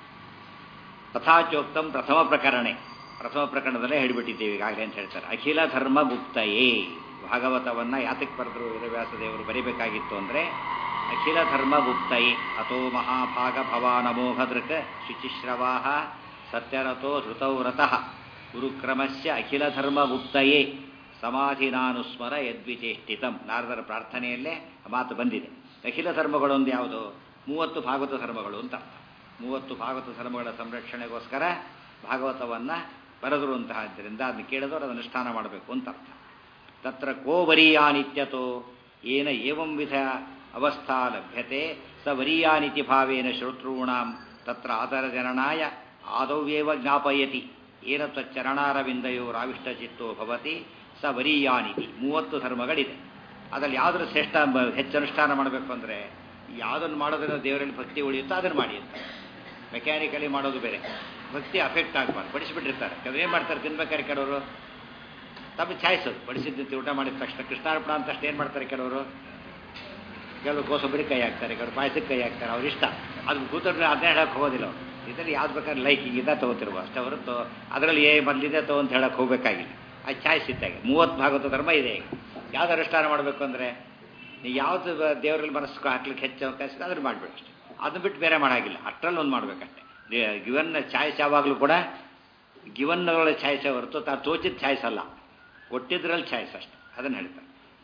ತಥಾಚೋಕ್ತಂ ಪ್ರಥಮ ಪ್ರಕರಣೆ ಪ್ರಥಮ ಪ್ರಕರಣದಲ್ಲೇ ಹೇಳಿಬಿಟ್ಟಿದ್ದೇವೆ ಈಗಾಗಲೇ ಅಂತ ಹೇಳ್ತಾರೆ ಅಖಿಲ ಧರ್ಮ ಗುಪ್ತಯೇ ಭಾಗವತವನ್ನ ಯಾತಕ್ಕೆ ಬರೆದ್ರು ವೇದವ್ಯಾಸ ದೇವರು ಬರೀಬೇಕಾಗಿತ್ತು ಅಂದರೆ ಅಖಿಲ ಧರ್ಮ ಗುಪ್ತಯೇ ಅಥೋ ಮಹಾಭಾಗ ಭವಾನಮೋಘದೃಕ್ ಶುಚಿಶ್ರವಾ ಸತ್ಯರಥೋ ಧೃತೌ ರಥಃ ಗುರುಕ್ರಮಸ್ಯ ಅಖಿಲ ಧರ್ಮ ಗುಪ್ತಯೇ ಸಮಾಧಿನಾನುಸ್ಮರ ಯದ್ವಿಚೇಷ್ಟಿತಂ ನಾರದರ ಪ್ರಾರ್ಥನೆಯಲ್ಲೇ ಆ ಮಾತು ಬಂದಿದೆ ಅಖಿಲ ಧರ್ಮಗಳೊಂದು ಯಾವುದು ಮೂವತ್ತು ಭಾಗವತ ಧರ್ಮಗಳು ಅಂತ ಅರ್ಥ ಮೂವತ್ತು ಭಾಗವತ ಧರ್ಮಗಳ ಸಂರಕ್ಷಣೆಗೋಸ್ಕರ ಭಾಗವತವನ್ನು ಬರೆದರು ಅಂತಹದ್ದರಿಂದ ಅದನ್ನು ಕೇಳಿದವರು ಅದನ್ನು ಅನುಷ್ಠಾನ ಮಾಡಬೇಕು ಅಂತ ಅರ್ಥ ತತ್ರ ಕೋವರೀಯಾನಿತ್ಯತೋ ಏನ ಏವಂ ವಿಧ ಅವಸ್ಥಾ ಲಭ್ಯತೆ ಸ ವರೀಯಾನಿತಿ ಭಾವೇನ ಶ್ರೋತॄಣಾಂ ತತ್ರ ಆದರಜನನಾಯ ಆದವ್ಯೇವ ಜ್ಞಾಪಯತಿ ಏನ ತಚ್ಚರಣಾರವಿಂದಯೋರಾವಿಷ್ಟಚಿತ್ತೋ ಭವತಿ ಸ ವರೀಯಾನಿತಿ ಮೂವತ್ತು ಧರ್ಮಗಳಿದೆ ಅದರಲ್ಲಿ ಯಾವುದ್ರ ಶ್ರೇಷ್ಠ ಹೆಚ್ಚು ಅನುಷ್ಠಾನ ಮಾಡಬೇಕು ಅಂದರೆ ಯಾವುದನ್ನು ಮಾಡೋದ್ರಿಂದ ದೇವರಲ್ಲಿ ಭಕ್ತಿ ಉಳಿಯುತ್ತೋ ಅದನ್ನು ಮಾಡಿ ಅಂತ ಮೆಕ್ಯಾನಿಕಲಿ ಮಾಡೋದು ಬೇರೆ ಭಕ್ತಿ ಅಫೆಕ್ಟ್ ಆಗಬಾರ್ದು ಬಡಿಸಿಬಿಟ್ಟಿರ್ತಾರೆ ಕೆಲವರು ಏನು ಮಾಡ್ತಾರೆ ತಿನ್ಬೇಕಾದ್ರೆ ಕೆಲವರು ತಮ್ಮ ಚಾಯ್ಸೋದು ಬಡಿಸಿದ್ದು ಊಟ ಮಾಡಿದ ತಕ್ಷಣ ಕೃಷ್ಣಾರ್ಪಣ ಅಂತ ಅಷ್ಟು ಏನು ಮಾಡ್ತಾರೆ ಕೆಲವರು ಕೆಲವರು ಕೋಸೊಬ್ಬರಿ ಕೈ ಹಾಕ್ತಾರೆ ಕೆಲವರು ಪಾಯಸಕ್ಕೆ ಕೈ ಹಾಕ್ತಾರೆ ಅವ್ರ ಇಷ್ಟ ಅದು ಕೂತವ್ರೆ ಅದನ್ನೇ ಹೇಳಕ್ಕೆ ಹೋಗೋದಿಲ್ಲ ಅವರು ಇದರಲ್ಲಿ ಯಾವ್ದು ಬೇಕಾದ್ರೆ ಲೈಕಿಂಗ್ ಇದ್ದ ತೊಗೋತಿರುವ ಅಷ್ಟೇ ಹೊರತು ಅದರಲ್ಲಿ ಏ ಮೊದಲಿದೆ ತಗೋ ಅಂತ ಹೇಳಕ್ಕೆ ಹೋಗಬೇಕಾಗಿಲ್ಲ ಅದು ಚಾಯ್ಸ್ ಇದ್ದಾಗೆ ಮೂವತ್ತು ಭಾಗವತ ಧರ್ಮ ಇದೆ ಈಗ ಯಾವ್ದು ಅನುಷ್ಠಾನ ಮಾಡಬೇಕು ಅಂದರೆ ನೀವು ಯಾವುದು ದೇವರಲ್ಲಿ ಮನಸ್ಸು ಹಾಕ್ಲಿಕ್ಕೆ ಹೆಚ್ಚು ಅವಕಾಶ ಇದೆ ಅದನ್ನು ಮಾಡಿಬಿಡು ಅಷ್ಟೇ ಅದನ್ನ ಬಿಟ್ಟು ಬೇರೆ ಮಾಡೋಂಗಿಲ್ಲ ಅಷ್ಟರಲ್ಲಿ ಒಂದು ಮಾಡಬೇಕಷ್ಟೇ ಗಿವನ್ ಚಾಯ್ಸ್ ಯಾವಾಗಲೂ ಕೂಡ ಗಿವನ್ಗಳ ಚಾಯ್ಸೇ ಹೊರತು ತಾ ತೋಚಿದ ಚಾಯ್ಸ್ ಅಲ್ಲ ಕೊಟ್ಟಿದ್ರಲ್ಲಿ ಚಾಯ್ಸ್ ಅಷ್ಟೆ ಅದನ್ನು ಹೇಳ್ತಾರೆ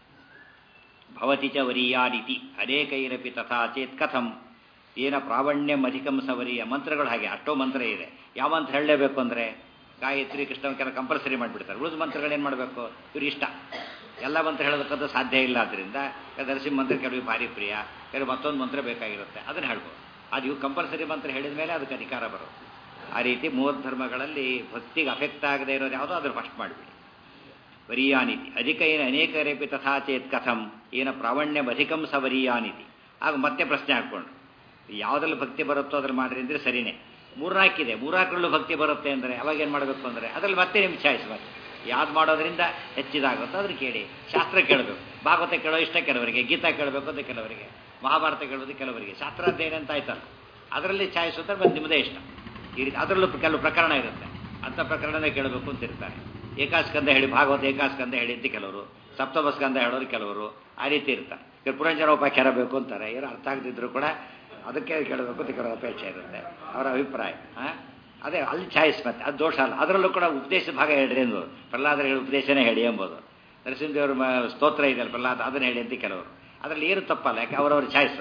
ಭವತಿ ಚ ವರೀಯಾದಿತಿ ಅನೇಕೈರಪಿ ತಥಾ ಚೇತ್ ಕಥಂ ಏನ ಪ್ರಾವಣ್ಯಂ ಅಧಿಕಂ ಸವರಿಯ ಮಂತ್ರಗಳು ಹಾಗೆ ಅಷ್ಟೋ ಮಂತ್ರ ಇದೆ ಯಾವ ಮಂತ್ರ ಹೇಳಲೇಬೇಕು ಅಂದರೆ ಗಾಯತ್ರಿ ಕೃಷ್ಣ ಕೆಲ ಕಂಪಲ್ಸರಿ ಮಾಡಿಬಿಡ್ತಾರೆ ಉಳಿದ ಮಂತ್ರಗಳೇನು ಮಾಡಬೇಕು ಇವ್ರು ಇಷ್ಟ ಎಲ್ಲ ಮಂತ್ರ ಹೇಳೋದಕ್ಕಂತೂ ಸಾಧ್ಯ ಇಲ್ಲ ಆದ್ದರಿಂದ ನರಸಿಂಹ ಮಂತ್ರ ಕೆಲವು ಭಾರಿ ಪ್ರಿಯ ಕೆಲವು ಮತ್ತೊಂದು ಮಂತ್ರ ಬೇಕಾಗಿರುತ್ತೆ ಅದನ್ನು ಹೇಳ್ಬೋದು ಅದು ಇವು ಕಂಪಲ್ಸರಿ ಮಂತ್ರ ಹೇಳಿದ ಮೇಲೆ ಅದಕ್ಕೆ ಅಧಿಕಾರ ಬರೋದು ಆ ರೀತಿ ಮೂವತ್ತು ಧರ್ಮಗಳಲ್ಲಿ ಭಕ್ತಿಗೆ ಅಫೆಕ್ಟ್ ಆಗದೆ ಇರೋದು ಯಾವುದೋ ಅದ್ರ ಫಸ್ಟ್ ಮಾಡಿಬಿಡಿ ವರೀಯಾನಿತಿ ಅಧಿಕ ಏನ ಅನೇಕರೇಪಿ ತಥಾ ಚೇತ್ ಕಥಂ ಏನ ಪ್ರಾವಣ್ಯಂ ಅಧಿಕಂ ಸ ವರೀಯಾನಿತಿ ಆಗ ಮತ್ತೆ ಪ್ರಶ್ನೆ ಹಾಕ್ಕೊಂಡು ಯಾವುದ್ರಲ್ಲಿ ಭಕ್ತಿ ಬರುತ್ತೋ ಅದ್ರ ಮಾಡ್ರಿ ಅಂದರೆ ಸರಿನೇ ಮೂರ್ನಾಲ್ಕಿದೆ ಮೂರ್ನಾಲ್ಕರಲ್ಲೂ ಭಕ್ತಿ ಬರುತ್ತೆ ಅಂದರೆ ಅವಾಗ ಏನು ಮಾಡಬೇಕು ಅಂದರೆ ಅದರಲ್ಲಿ ಮತ್ತೆ ನಿಮ್ಗೆ ಚಾಯ್ಸ್ ಮತ್ತೆ ಯಾವ್ದು ಮಾಡೋದ್ರಿಂದ ಹೆಚ್ಚಿದಾಗುತ್ತೋ ಅದ್ರ ಕೇಳಿ ಶಾಸ್ತ್ರ ಕೇಳಬೇಕು ಭಾಗವತ ಕೇಳೋ ಇಷ್ಟ ಕೆಲವರಿಗೆ ಗೀತಾ ಕೇಳಬೇಕು ಅಂತ ಕೆಲವರಿಗೆ ಮಹಾಭಾರತ ಕೇಳೋದು ಕೆಲವರಿಗೆ ಶಾಸ್ತ್ರ ಅಧ್ಯಯನ ಅಂತ ಆಯ್ತಲ್ಲ ಅದರಲ್ಲಿ ಚಾಯ್ಸ್ ಅಂತ ಬಂದು ನಿಮ್ಮದೇ ಇಷ್ಟ ಈ ರೀತಿ ಅದರಲ್ಲೂ ಕೆಲವು ಪ್ರಕರಣ ಇರುತ್ತೆ ಅಂಥ ಪ್ರಕರಣನೇ ಕೇಳಬೇಕು ಅಂತ ಇರ್ತಾರೆ ಏಕಾಸ್ಕಂದ ಹೇಳಿ ಭಾಗವತ ಏಕಾಸ್ಕಂದ ಹೇಳಿ ಅಂತ ಕೆಲವರು ಸಪ್ತಮಸ್ಕಂದ ಹೇಳೋರು ಕೆಲವರು ಆ ರೀತಿ ಇರ್ತಾರೆ ಕೆಲವು ಪುರಂಜನೋಪಾಖ್ಯಾನ ಬೇಕು ಅಂತಾರೆ ಏನೋ ಅರ್ಥ ಆಗದಿದ್ರು ಕೂಡ ಅದಕ್ಕೆ ಕೇಳಬೇಕು ಅಂತ ಕೆಲವು ಅಪೇಕ್ಷೆ ಇರುತ್ತೆ ಅವರ ಅಭಿಪ್ರಾಯ ಹಾಂ ಅದೇ ಅಲ್ಲಿ ಚಾಯ್ಸ್ ಮತ್ತೆ ಅದು ದೋಷ ಅಲ್ಲ ಅದರಲ್ಲೂ ಕೂಡ ಉಪದೇಶ ಭಾಗ ಹೇಳ್ರಿ ಎಂಬುದು ಪ್ರಹ್ಲಾದರ ಹೇಳಿ ಉಪದೇಶನೇ ಹೇಳಿ ಎಂಬುದು ನರಸಿಂಹದೇವ್ರ ಸ್ತೋತ್ರ ಇದೆಯಲ್ಲ ಪ್ರಹ್ಲಾದ ಅದನ್ನು ಹೇಳಿ ಅಂತ ಕೆಲವರು ಅದರಲ್ಲಿ ಏನು ತಪ್ಪಲ್ಲ ಯಾಕೆ ಅವರವ್ರ ಚಾಯ್ಸ್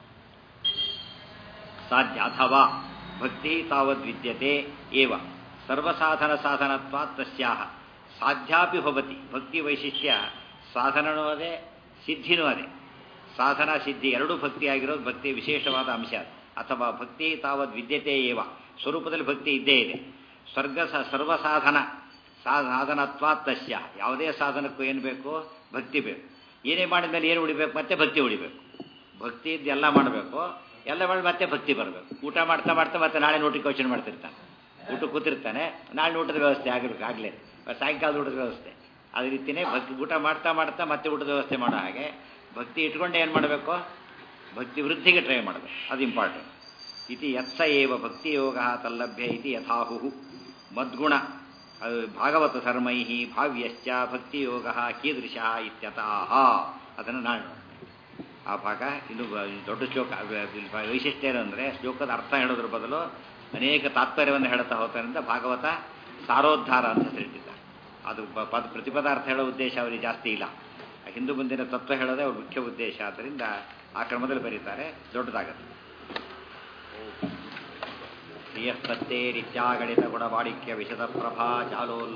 ಸಾಧ್ಯ ಅಥವಾ ಭಕ್ತಿ ತಾವದ್ ವಿದ್ಯತೆ ಏವ ಸರ್ವಸಾಧನ ಸಾಧನತ್ವ ತಸ್ಯಾಹ ಸಾಧ್ಯಾಪಿ ಭವತಿ ಭಕ್ತಿ ವೈಶಿಷ್ಟ್ಯ ಸಾಧನನೂ ಅದೇ ಸಿದ್ಧಿನೂ ಅದೇ ಸಾಧನ ಸಿದ್ಧಿ ಎರಡೂ ಭಕ್ತಿಯಾಗಿರೋದು ಭಕ್ತಿ ವಿಶೇಷವಾದ ಅಂಶ ಅಥವಾ ಭಕ್ತಿ ತಾವದ್ ವಿದ್ಯತೆ ಏವ ಸ್ವರೂಪದಲ್ಲಿ ಭಕ್ತಿ ಇದ್ದೇ ಇದೆ ಸ್ವರ್ಗ ಸರ್ವ ಸಾಧನ ಸಾಧನತ್ವ ತಸ್ಯ ಯಾವುದೇ ಸಾಧನಕ್ಕೂ ಏನು ಬೇಕು ಭಕ್ತಿ ಬೇಕು ಏನೇ ಮಾಡಿದ ಮೇಲೆ ಏನು ಉಳಿಬೇಕು ಮತ್ತೆ ಭಕ್ತಿ ಉಳಿಬೇಕು ಭಕ್ತಿ ಇದ್ದು ಎಲ್ಲ ಮಾಡಬೇಕು ಎಲ್ಲ ಮಾಡಿ ಮತ್ತೆ ಭಕ್ತಿ ಬರಬೇಕು ಊಟ ಮಾಡ್ತಾ ಮಾಡ್ತಾ ಮತ್ತೆ ನಾಳೆ ಊಟಕ್ಕೆ ಯೋಚನೆ ಮಾಡ್ತಿರ್ತಾನೆ ಊಟ ಕೂತಿರ್ತಾನೆ ನಾಳೆ ಊಟದ ವ್ಯವಸ್ಥೆ ಆಗಬೇಕು ಆಗಲೇ ಸಾಯಂಕಾಲದ ಊಟದ ವ್ಯವಸ್ಥೆ ಅದೇ ರೀತಿಯೇ ಭಕ್ತಿ ಊಟ ಮಾಡ್ತಾ ಮಾಡ್ತಾ ಮತ್ತೆ ಊಟದ ವ್ಯವಸ್ಥೆ ಮಾಡೋ ಹಾಗೆ ಭಕ್ತಿ ಇಟ್ಕೊಂಡೆ ಏನು ಮಾಡಬೇಕು ಭಕ್ತಿ ವೃದ್ಧಿಗೆ ಟ್ರೈ ಮಾಡಬೇಕು ಅದು ಇಂಪಾರ್ಟೆಂಟ್ ಇತಿ ಯತ್ಸ ಏವ ಭಕ್ತಿಯೋಗ ತಲ್ಲಭ್ಯ ಇತಿ ಯಥಾಹು ಮದ್ಗುಣ ಭಾಗವತ ಧರ್ಮೈ ಭಾವ್ಯಶ್ಚ ಭಕ್ತಿಯೋಗ ಕೀದೃಶ ಇತ್ಯತಃ ಅದನ್ನು ನಾನು ಆ ಭಾಗ ಇದು ದೊಡ್ಡ ಶ್ಲೋಕ ವೈಶಿಷ್ಟ್ಯ ಏನಂದರೆ ಶ್ಲೋಕದ ಅರ್ಥ ಹೇಳೋದ್ರ ಬದಲು ಅನೇಕ ತಾತ್ಪರ್ಯವನ್ನು ಹೇಳುತ್ತಾ ಹೋಗ್ತಾರಿಂದ ಭಾಗವತ ಸಾರೋದ್ಧಾರ ಅಂತ ಹೇಳ್ತಿದ್ದ ಅದು ಪದ ಪ್ರತಿಪದಾರ್ಥ ಹೇಳೋ ಉದ್ದೇಶ ಅವರಿಗೆ ಜಾಸ್ತಿ ಇಲ್ಲ ಹಿಂದೂ ಮುಂದಿನ ತತ್ವ ಹೇಳೋದೇ ಅವ್ರ ಮುಖ್ಯ ಉದ್ದೇಶ ಆದ್ದರಿಂದ ಆ ಕ್ರಮದಲ್ಲಿ ಬರೀತಾರೆ ದೊಡ್ಡದಾಗತ್ತೆ ಶ್ರಿಯಃ ಪ್ರತ್ಯೇರಿತ್ಯಾಗಣಿತ ಗುಣಮಾಣಿಕ್ಯ ವಿಶದ ಪ್ರಭಾ ಜಾಲೋಲ್